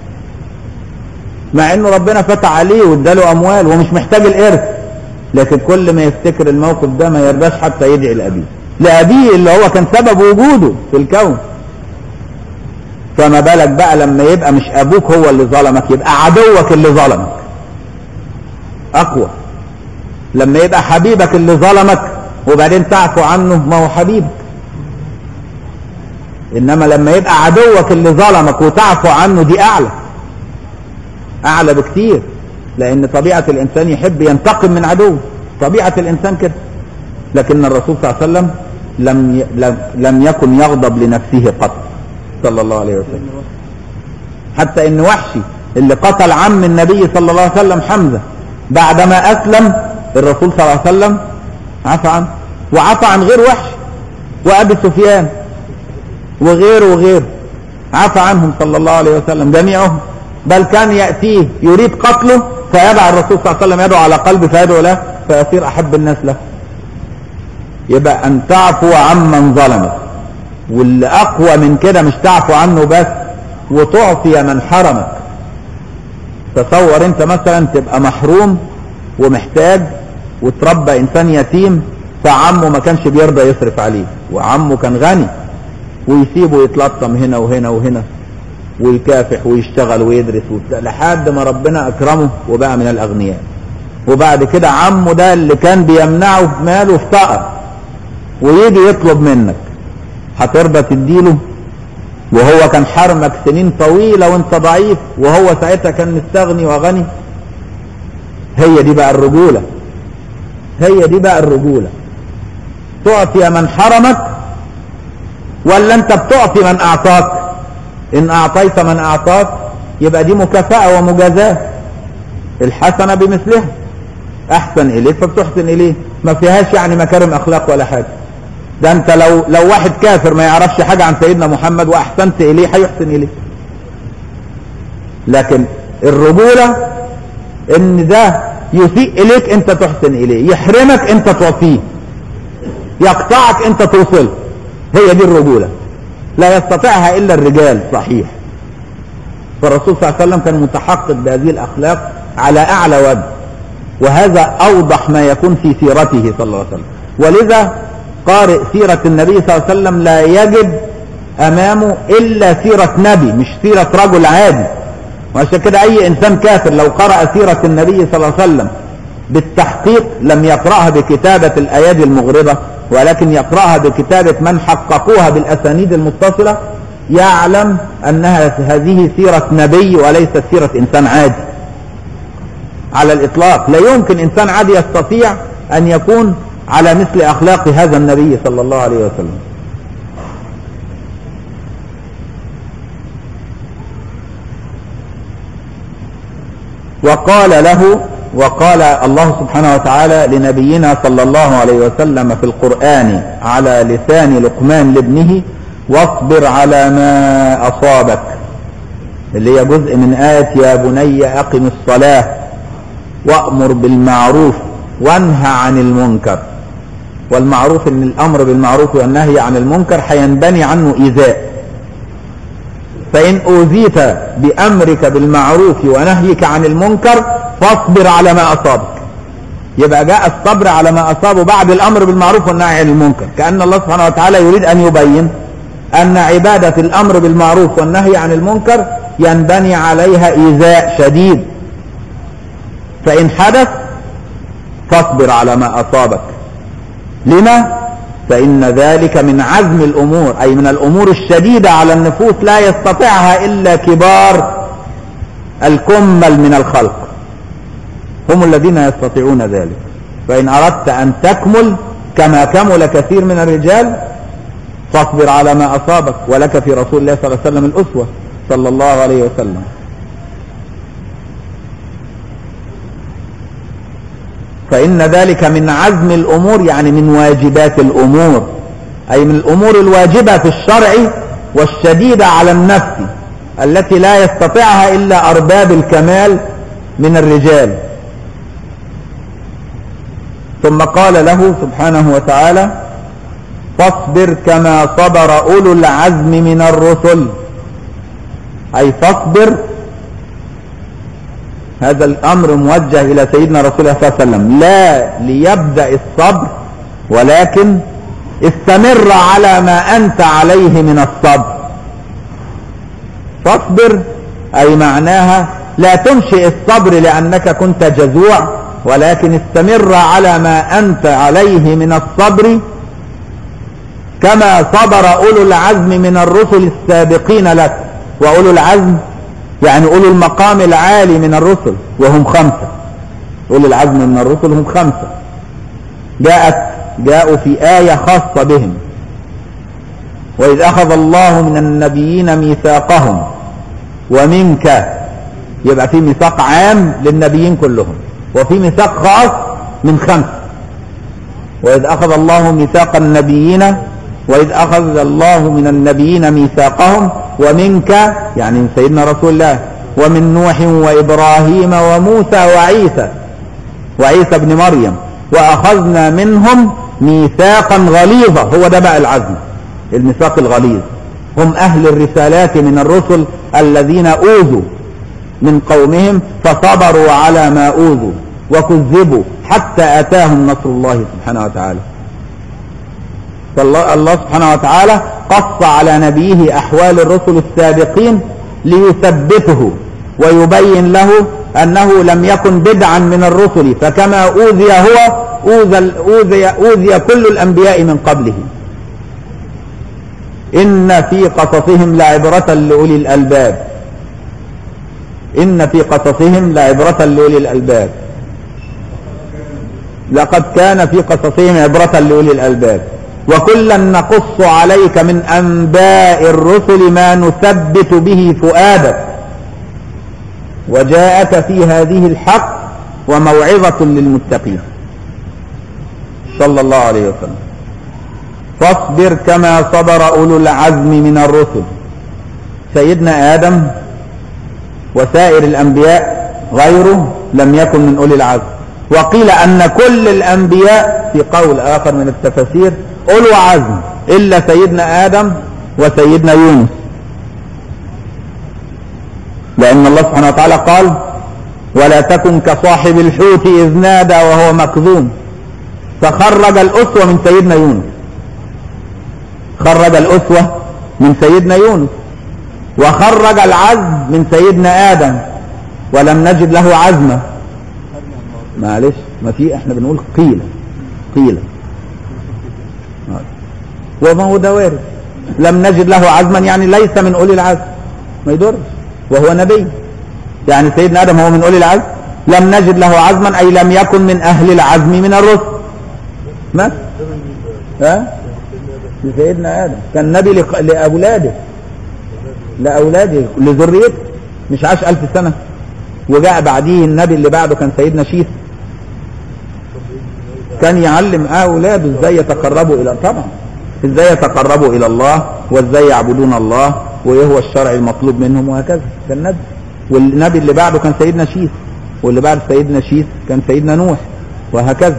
مع انه ربنا فتح عليه واداله اموال ومش محتاج الارث لكن كل ما يفتكر الموقف ده ما يرضاش حتى يدعي لابيه لابيه اللي هو كان سبب وجوده في الكون فما بالك بقى لما يبقى مش ابوك هو اللي ظلمك يبقى عدوك اللي ظلمك اقوى لما يبقى حبيبك اللي ظلمك وبعدين تعفو عنه ما هو حبيبك انما لما يبقى عدوك اللي ظلمك وتعفو عنه دي اعلى اعلى بكتير لان طبيعة الانسان يحب ينتقم من عدوه طبيعة الانسان كده لكن الرسول صلى الله عليه وسلم لم لم, لم يكن يغضب لنفسه قط صلى الله عليه وسلم حتى ان وحشي اللي قتل عم النبي صلى الله عليه وسلم حمزة بعدما اسلم الرسول صلى الله عليه وسلم عفى عنه وعفى عن غير وحش وابي سفيان وغيره وغيره عفى عنهم صلى الله عليه وسلم جميعهم بل كان يأتيه يريد قتله فيدع الرسول صلى الله عليه وسلم يدعو على قلبه فيدعو له فيصير أحب الناس له يبقى أن تعفو عمن ظلمك واللي أقوى من كده مش تعفو عنه بس وتعطي من حرمك تصور انت مثلا تبقى محروم ومحتاج وتربى انسان يتيم فعمه ما كانش بيرضى يصرف عليه وعمه كان غني ويسيبه يتلطم هنا وهنا وهنا ويكافح ويشتغل ويدرس وبتاع لحد ما ربنا اكرمه وبقى من الاغنياء وبعد كده عمه ده اللي كان بيمنعه ماله افتقر ويجي يطلب منك هترضى تديله وهو كان حرمك سنين طويلة وانت ضعيف وهو ساعتها كان مستغني وغني هي دي بقى الرجولة هي دي بقى الرجولة تعطي من حرمك ولا انت بتعطي من اعطاك ان اعطيت من اعطاك يبقى دي مكافأة ومجازاة الحسنة بمثلها احسن اليك فبتحسن اليه ما فيهاش يعني مكارم اخلاق ولا حاجة ده انت لو لو واحد كافر ما يعرفش حاجة عن سيدنا محمد واحسنت اليه هيحسن اليه لكن الرجولة ان ده يسيء اليك انت تحسن اليه يحرمك انت تعطيه يقطعك انت توصل هي دي الرجولة لا يستطيعها الا الرجال صحيح فالرسول صلى الله عليه وسلم كان متحقق بهذه الاخلاق على اعلى وجه وهذا اوضح ما يكون في سيرته صلى الله عليه وسلم ولذا قارئ سيرة النبي صلى الله عليه وسلم لا يجد امامه الا سيرة نبي مش سيرة رجل عادي وعشان كده اي انسان كافر لو قرأ سيرة النبي صلى الله عليه وسلم بالتحقيق لم يقرأها بكتابة الايادي المغرضة ولكن يقرأها بكتابة من حققوها بالاسانيد المتصلة يعلم انها هذه سيرة نبي وليست سيرة انسان عادي على الاطلاق لا يمكن انسان عادي يستطيع ان يكون على مثل اخلاق هذا النبي صلى الله عليه وسلم وقال له وقال الله سبحانه وتعالى لنبينا صلى الله عليه وسلم في القرآن على لسان لقمان لابنه واصبر على ما أصابك اللي هي جزء من آية يا بني أقم الصلاة وأمر بالمعروف وانهى عن المنكر والمعروف ان الامر بالمعروف والنهي عن المنكر هينبني عنه ايذاء فان اوذيت بامرك بالمعروف ونهيك عن المنكر فاصبر على ما اصابك يبقى جاء الصبر على ما اصابه بعد الامر بالمعروف والنهي عن المنكر كان الله سبحانه وتعالى يريد ان يبين ان عباده الامر بالمعروف والنهي عن المنكر ينبني عليها ايذاء شديد فان حدث فاصبر على ما اصابك لما فإن ذلك من عزم الأمور أي من الأمور الشديدة على النفوس لا يستطيعها إلا كبار الكمل من الخلق هم الذين يستطيعون ذلك فإن أردت أن تكمل كما كمل كثير من الرجال فاصبر على ما أصابك ولك في رسول الله صلى الله عليه وسلم الأسوة صلى الله عليه وسلم فإن ذلك من عزم الأمور يعني من واجبات الأمور أي من الأمور الواجبة في الشرع والشديدة على النفس التي لا يستطيعها إلا أرباب الكمال من الرجال ثم قال له سبحانه وتعالى فاصبر كما صبر أولو العزم من الرسل أي فاصبر هذا الامر موجه الى سيدنا رسول الله صلى الله عليه وسلم لا ليبدا الصبر ولكن استمر على ما انت عليه من الصبر فاصبر اي معناها لا تنشئ الصبر لانك كنت جزوع ولكن استمر على ما انت عليه من الصبر كما صبر اولو العزم من الرسل السابقين لك واولو العزم يعني أولو المقام العالي من الرسل وهم خمسة أولو العزم من الرسل هم خمسة جاءت جاءوا في آية خاصة بهم وإذ أخذ الله من النبيين ميثاقهم ومنك يبقى في ميثاق عام للنبيين كلهم وفي ميثاق خاص من خمسة وإذ أخذ الله ميثاق النبيين وإذ أخذ الله من النبيين ميثاقهم ومنك يعني من سيدنا رسول الله ومن نوح وإبراهيم وموسى وعيسى وعيسى ابن مريم وأخذنا منهم ميثاقا غليظا هو ده بقى العزم الميثاق الغليظ هم أهل الرسالات من الرسل الذين أوذوا من قومهم فصبروا على ما أوذوا وكذبوا حتى أتاهم نصر الله سبحانه وتعالى فالله الله سبحانه وتعالى قص على نبيه أحوال الرسل السابقين ليثبته ويبين له أنه لم يكن بدعا من الرسل فكما أوذي هو أوذي, أوذي, أوذي كل الأنبياء من قبله إن في قصصهم لعبرة لأولي الألباب إن في قصصهم لعبرة لأولي الألباب لقد كان في قصصهم عبرة لأولي الألباب وكلا نقص عليك من أنباء الرسل ما نثبت به فؤادك وجاءك في هذه الحق وموعظة للمتقين صلى الله عليه وسلم فاصبر كما صبر أولو العزم من الرسل سيدنا آدم وسائر الأنبياء غيره لم يكن من أولي العزم وقيل أن كل الأنبياء في قول آخر من التفاسير أولو عزم إلا سيدنا آدم وسيدنا يونس لأن الله سبحانه وتعالى قال ولا تكن كصاحب الحوت إذ نادى وهو مكذوم فخرج الأسوة من سيدنا يونس خرج الأسوة من سيدنا يونس وخرج العزم من سيدنا آدم ولم نجد له عزمة معلش ما في احنا بنقول قيل قيل وما هو ده وارد لم نجد له عزما يعني ليس من أولي العزم ما يضرش وهو نبي يعني سيدنا آدم هو من أولي العزم لم نجد له عزما أي لم يكن من أهل العزم من الرسل ما ها لسيدنا آدم كان نبي لق- لأولاده لأولاده لذريته مش عاش ألف سنة وجاء بعديه النبي اللي بعده كان سيدنا شيث كان يعلم أولاده ازاي يتقربوا إلى طبعا ازاي يتقربوا إلى الله وازاي يعبدون الله وايه هو الشرع المطلوب منهم وهكذا كان نبي والنبي اللي بعده كان سيدنا شيث واللي بعد سيدنا شيث كان سيدنا نوح وهكذا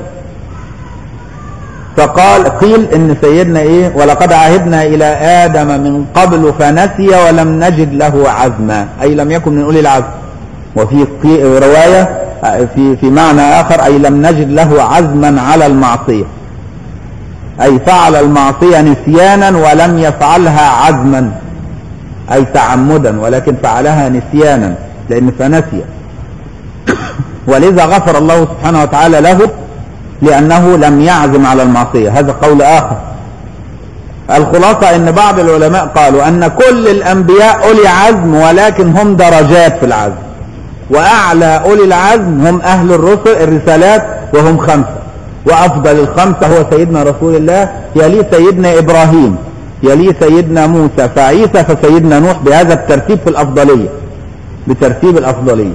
فقال قيل ان سيدنا ايه ولقد عهدنا الى ادم من قبل فنسي ولم نجد له عزما اي لم يكن من اولي العزم وفي قي- روايه في في معنى اخر اي لم نجد له عزما على المعصيه اي فعل المعصيه نسيانا ولم يفعلها عزما اي تعمدا ولكن فعلها نسيانا لان فنسي ولذا غفر الله سبحانه وتعالى له لأنه لم يعزم على المعصية هذا قول آخر الخلاصة أن بعض العلماء قالوا أن كل الأنبياء أولي عزم ولكن هم درجات في العزم وأعلى أولي العزم هم أهل الرسل الرسالات وهم خمسة وأفضل الخمسة هو سيدنا رسول الله يلي سيدنا إبراهيم يلي سيدنا موسى فعيسى فسيدنا نوح بهذا الترتيب في الأفضلية بترتيب الأفضلية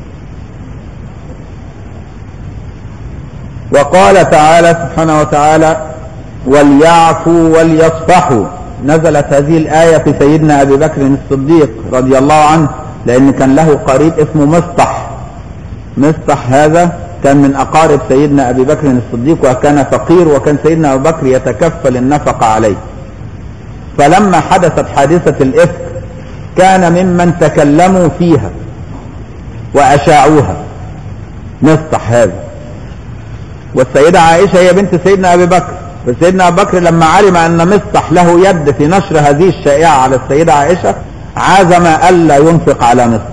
وقال تعالى سبحانه وتعالى وليعفوا وليصفحوا نزلت هذه الآية في سيدنا أبي بكر الصديق رضي الله عنه لأن كان له قريب اسمه مصطح مصطح هذا كان من أقارب سيدنا أبي بكر الصديق وكان فقير وكان سيدنا أبو بكر يتكفل النفقة عليه فلما حدثت حادثة الإفك كان ممن تكلموا فيها وأشاعوها مصطح هذا والسيدة عائشة هي بنت سيدنا أبي بكر فسيدنا أبي بكر لما علم أن مصطح له يد في نشر هذه الشائعة على السيدة عائشة عزم ألا ينفق على مصطح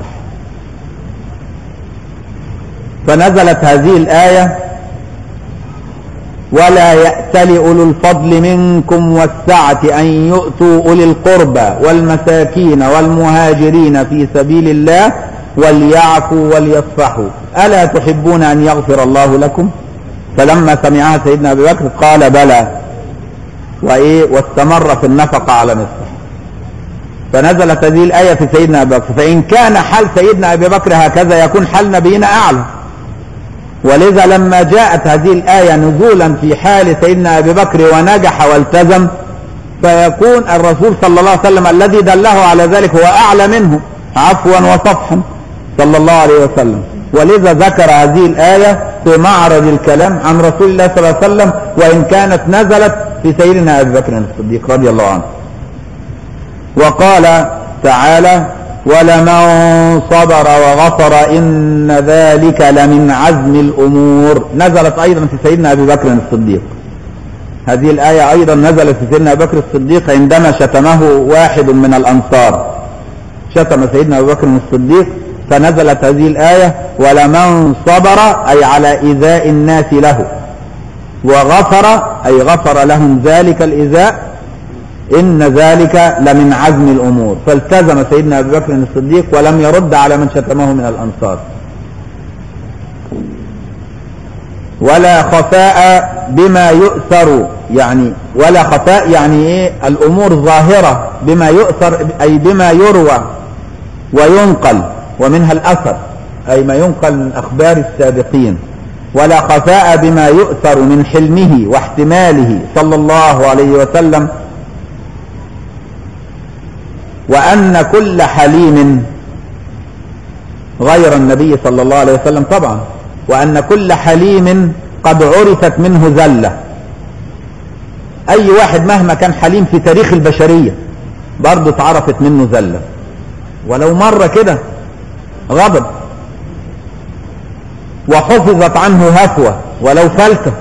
فنزلت هذه الآية ولا يأتل أولو الفضل منكم والسعة أن يؤتوا أولي القربى والمساكين والمهاجرين في سبيل الله وليعفوا وليصفحوا ألا تحبون أن يغفر الله لكم فلما سمعها سيدنا أبي بكر قال بلى وإيه واستمر في النفقة على مصطح فنزلت هذه الآية في سيدنا أبي بكر فإن كان حال سيدنا أبي بكر هكذا يكون حال نبينا أعلى ولذا لما جاءت هذه الآية نزولا في حال سيدنا أبي بكر ونجح والتزم فيكون الرسول صلى الله عليه وسلم الذي دله على ذلك هو أعلى منه عفوا وصفحا صلى الله عليه وسلم ولذا ذكر هذه الآية في معرض الكلام عن رسول الله صلى الله عليه وسلم وإن كانت نزلت في سيدنا أبي بكر الصديق رضي الله عنه وقال تعالى ولمن صبر وغفر إن ذلك لمن عزم الأمور نزلت أيضا في سيدنا أبي بكر الصديق هذه الآية أيضا نزلت في سيدنا أبي بكر الصديق عندما شتمه واحد من الأنصار شتم سيدنا أبي بكر الصديق فنزلت هذه الآية ولمن صبر أي على إيذاء الناس له وغفر أي غفر لهم ذلك الإيذاء إن ذلك لمن عزم الأمور فالتزم سيدنا أبي بكر الصديق ولم يرد على من شتمه من الأنصار ولا خفاء بما يؤثر يعني ولا خفاء يعني ايه الامور ظاهرة بما يؤثر اي بما يروى وينقل ومنها الاثر اي ما ينقل من اخبار السابقين ولا خفاء بما يؤثر من حلمه واحتماله صلى الله عليه وسلم وان كل حليم غير النبي صلى الله عليه وسلم طبعا وأن كل حليم قد عرفت منه زلة أي واحد مهما كان حليم في تاريخ البشرية برضه اتعرفت منه زلة ولو مرة كده غضب وحفظت عنه هفوة ولو فلتة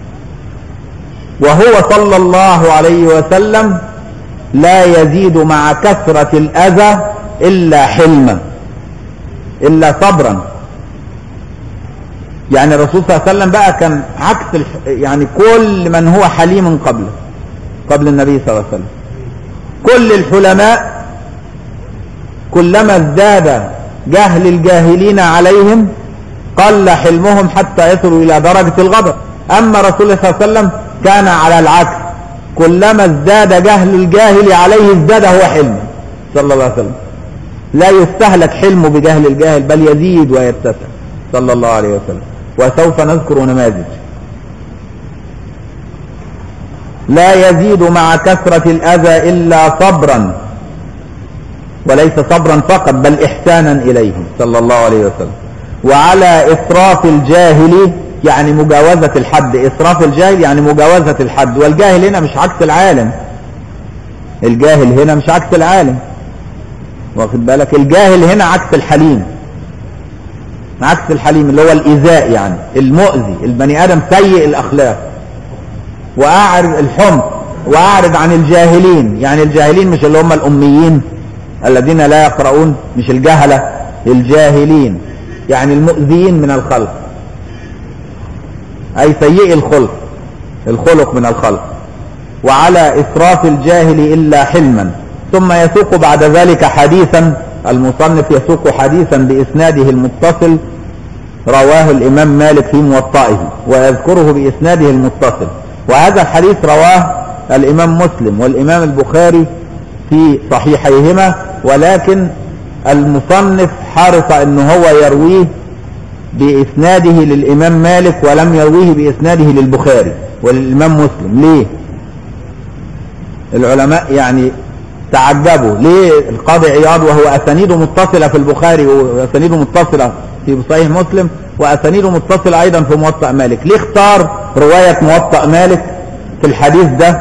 وهو صلى الله عليه وسلم لا يزيد مع كثرة الأذى إلا حلما إلا صبرا يعني الرسول صلى الله عليه وسلم بقى كان عكس الح... يعني كل من هو حليم قبله قبل النبي صلى الله عليه وسلم كل الحلماء كلما ازداد جهل الجاهلين عليهم قل حلمهم حتى يصلوا الى درجة الغضب اما رسول الله صلى الله عليه وسلم كان على العكس كلما ازداد جهل الجاهل عليه ازداد هو حلمه صلى الله عليه وسلم لا يستهلك حلمه بجهل الجاهل بل يزيد ويتسع صلى الله عليه وسلم وسوف نذكر نماذج لا يزيد مع كثرة الأذى إلا صبرا وليس صبرا فقط بل إحسانا إليه صلى الله عليه وسلم وعلى إسراف الجاهل يعني مجاوزة الحد إسراف الجاهل يعني مجاوزة الحد والجاهل هنا مش عكس العالم الجاهل هنا مش عكس العالم واخد بالك الجاهل هنا عكس الحليم عكس الحليم اللي هو الإيذاء يعني المؤذي البني آدم سيء الأخلاق وأعرض الحمق وأعرض عن الجاهلين يعني الجاهلين مش اللي هم الأميين الذين لا يقرؤون مش الجهلة الجاهلين يعني المؤذيين من الخلق أي سيء الخلق الخلق من الخلق وعلى إسراف الجاهل إلا حلما ثم يسوق بعد ذلك حديثا المصنف يسوق حديثا بإسناده المتصل رواه الإمام مالك في موطئه ويذكره بإسناده المتصل وهذا الحديث رواه الإمام مسلم والإمام البخاري في صحيحيهما ولكن المصنف حرص أن هو يرويه بإسناده للإمام مالك ولم يرويه بإسناده للبخاري وللإمام مسلم ليه العلماء يعني تعجبوا ليه القاضي عياض وهو أسانيده متصلة في البخاري وأسانيده متصلة في صحيح مسلم وأسانيده متصلة أيضا في موطأ مالك ليه اختار رواية موطأ مالك في الحديث ده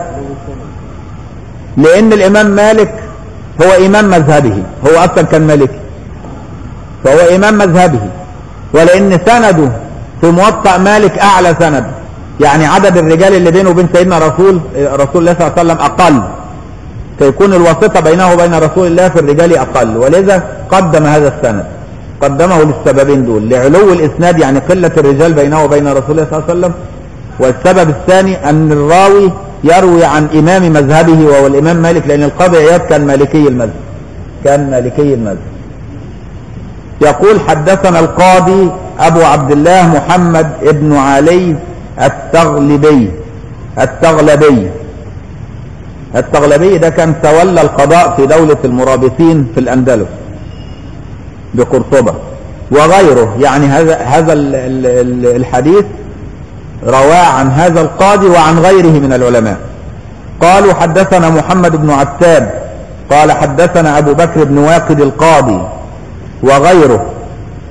لأن الإمام مالك هو إمام مذهبه هو أصلا كان مالكي فهو إمام مذهبه ولأن سنده في موطأ مالك أعلى سند يعني عدد الرجال اللي بينه وبين سيدنا رسول رسول الله صلى الله عليه وسلم أقل فيكون الواسطة بينه وبين رسول الله في الرجال أقل ولذا قدم هذا السند قدمه للسببين دول لعلو الإسناد يعني قلة الرجال بينه وبين رسول الله صلى الله عليه وسلم والسبب الثاني أن الراوي يروي عن إمام مذهبه وهو الإمام مالك لأن القاضي عياض كان مالكي المذهب كان مالكي المذهب يقول حدثنا القاضي أبو عبد الله محمد ابن علي التغلبي التغلبي التغلبي ده كان تولى القضاء في دولة المرابطين في الأندلس بقرطبة وغيره يعني هذا هذا الحديث رواه عن هذا القاضي وعن غيره من العلماء قالوا حدثنا محمد بن عتاب قال حدثنا أبو بكر بن واقد القاضي وغيره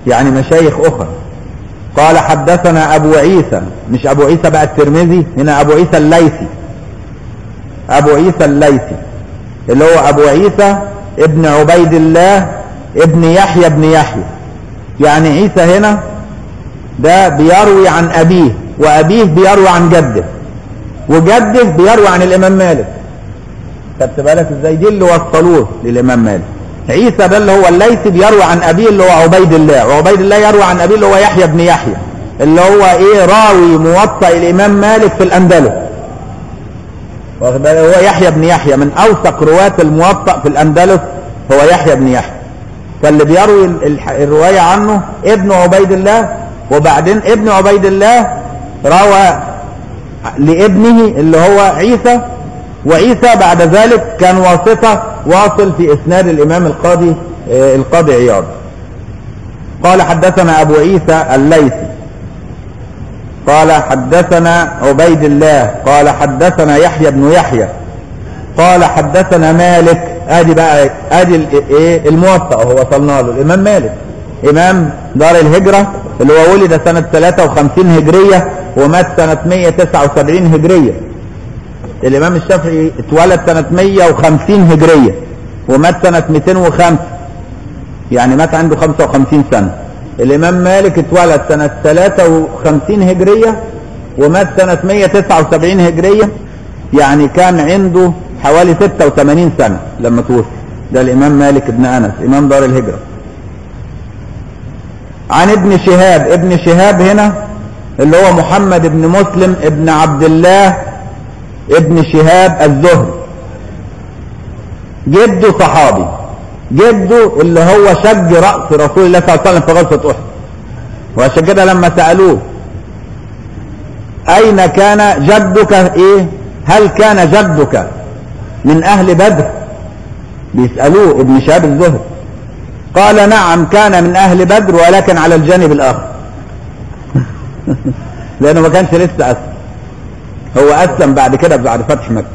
يعني مشايخ أخرى قال حدثنا أبو عيسى مش أبو عيسى بقى الترمذي هنا أبو عيسى الليثي أبو عيسى الليثي اللي هو أبو عيسى ابن عبيد الله ابن يحيى ابن يحيى يعني عيسى هنا ده بيروي عن أبيه وأبيه بيروي عن جده وجده بيروي عن الإمام مالك خدت بالك ازاي دي اللي وصلوه للإمام مالك عيسى ده اللي هو الليثي بيروي عن أبيه اللي هو عبيد الله وعبيد الله يروي عن أبيه اللي هو يحيى بن يحيى اللي هو إيه راوي موطأ الإمام مالك في الأندلس واخد بالك؟ هو يحيى بن يحيى من أوثق رواة الموطأ في الأندلس هو يحيى بن يحيى فاللي بيروي ال- الح- الرواية عنه ابن عبيد الله وبعدين ابن عبيد الله روى لابنه اللي هو عيسى وعيسى بعد ذلك كان واسطة واصل في اسناد الامام القاضي آه، القاضي عياض قال حدثنا ابو عيسى الليثي قال حدثنا عبيد الله قال حدثنا يحيى بن يحيى قال حدثنا مالك ادي بقى ادي ال- ايه الموطأ هو وصلنا له الامام مالك امام دار الهجرة اللي هو ولد سنة 53 هجرية ومات سنة 179 هجرية الامام الشافعي اتولد سنة 150 هجرية ومات سنة 205 يعني مات عنده 55 سنة الامام مالك اتولد سنة 53 هجرية ومات سنة 179 هجرية يعني كان عنده حوالي 86 سنة لما توفي ده الامام مالك بن انس امام دار الهجرة عن ابن شهاب ابن شهاب هنا اللي هو محمد بن مسلم ابن عبد الله ابن شهاب الزهري جده صحابي جده اللي هو شج رأس رسول الله صلى الله عليه وسلم في غزوة أحد وعشان كده لما سألوه أين كان جدك إيه هل كان جدك من أهل بدر بيسألوه ابن شهاب الزهري قال نعم كان من أهل بدر ولكن على الجانب الآخر لأنه ما كانش لسه أسلم هو أسلم بعد كده بعد فتح مكة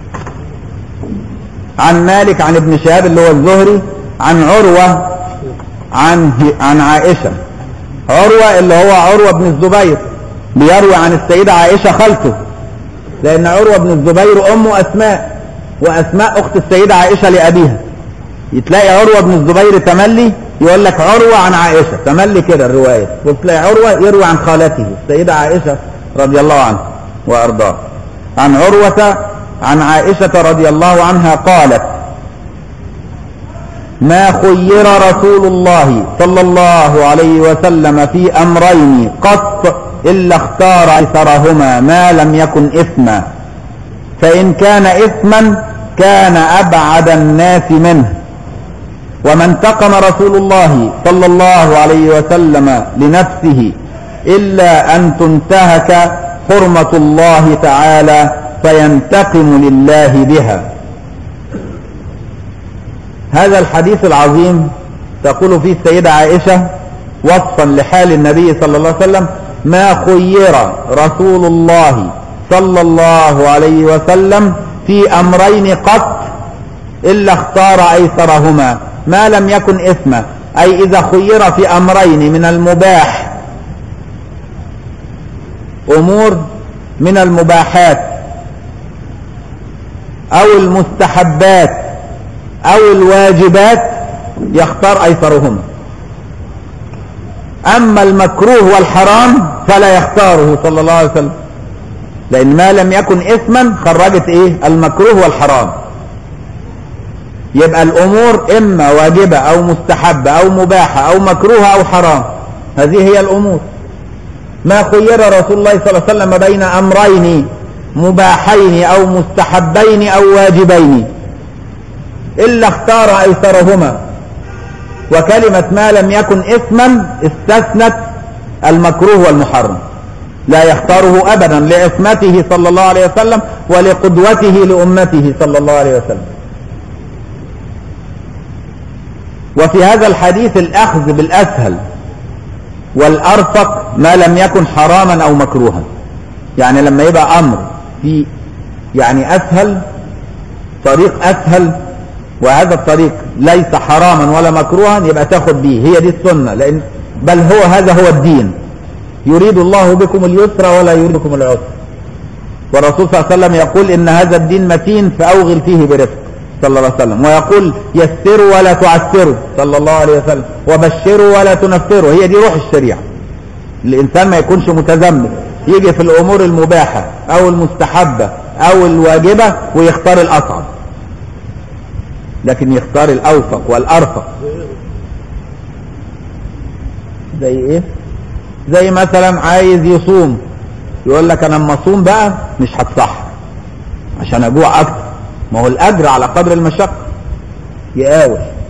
عن مالك عن ابن شهاب اللي هو الزهري عن عروة عن عن عائشة عروة اللي هو عروة بن الزبير بيروي عن السيدة عائشة خالته لأن عروة بن الزبير أمه أسماء وأسماء أخت السيدة عائشة لأبيها يتلاقي عروة بن الزبير تملي يقول لك عروة عن عائشة تملي كده الرواية وتلاقي عروة يروي عن خالته السيدة عائشة رضي الله عنها وأرضاها عن عروة عن عائشة رضي الله عنها قالت ما خير رسول الله صلى الله عليه وسلم في أمرين قط إلا اختار أيسرهما ما لم يكن إثما فإن كان إثما كان أبعد الناس منه وما انتقم رسول الله صلى الله عليه وسلم لنفسه إلا أن تنتهك حرمة الله تعالى فينتقم لله بها هذا الحديث العظيم تقول فيه السيدة عائشة وصفا لحال النبي صلى الله عليه وسلم ما خير رسول الله صلى الله عليه وسلم في أمرين قط إلا اختار أيسرهما ما لم يكن إثما أي إذا خير في أمرين من المباح أمور من المباحات أو المستحبات أو الواجبات يختار أيسرهما أما المكروه والحرام فلا يختاره صلى الله عليه وسلم لأن ما لم يكن إثما خرجت إيه المكروه والحرام يبقى الأمور إما واجبة أو مستحبة أو مباحة أو مكروهة أو حرام هذه هي الأمور ما خير رسول الله صلى الله عليه وسلم بين أمرين مباحين أو مستحبين أو واجبين إلا اختار أيسرهما وكلمة ما لم يكن إثما استثنت المكروه والمحرم لا يختاره أبدا لعصمته صلى الله عليه وسلم ولقدوته لأمته صلى الله عليه وسلم وفي هذا الحديث الأخذ بالأسهل والأرفق ما لم يكن حراما أو مكروها يعني لما يبقى أمر في يعني أسهل طريق أسهل وهذا الطريق ليس حراما ولا مكروها يبقى تاخد به هي دي السنة لأن بل هو هذا هو الدين يريد الله بكم اليسر ولا يريد بكم العسر والرسول صلى الله عليه وسلم يقول ان هذا الدين متين فاوغل فيه برفق صلى الله عليه وسلم ويقول يسروا ولا تعسروا صلى الله عليه وسلم وبشروا ولا تنفروا هي دي روح الشريعه الانسان ما يكونش متذمر يجي في الامور المباحه او المستحبه او الواجبه ويختار الاصعب لكن يختار الاوفق والارفق زي ايه زي مثلا عايز يصوم يقول لك انا اما اصوم بقى مش هتصح عشان اجوع اكتر ما هو الاجر على قدر المشقه يقاوش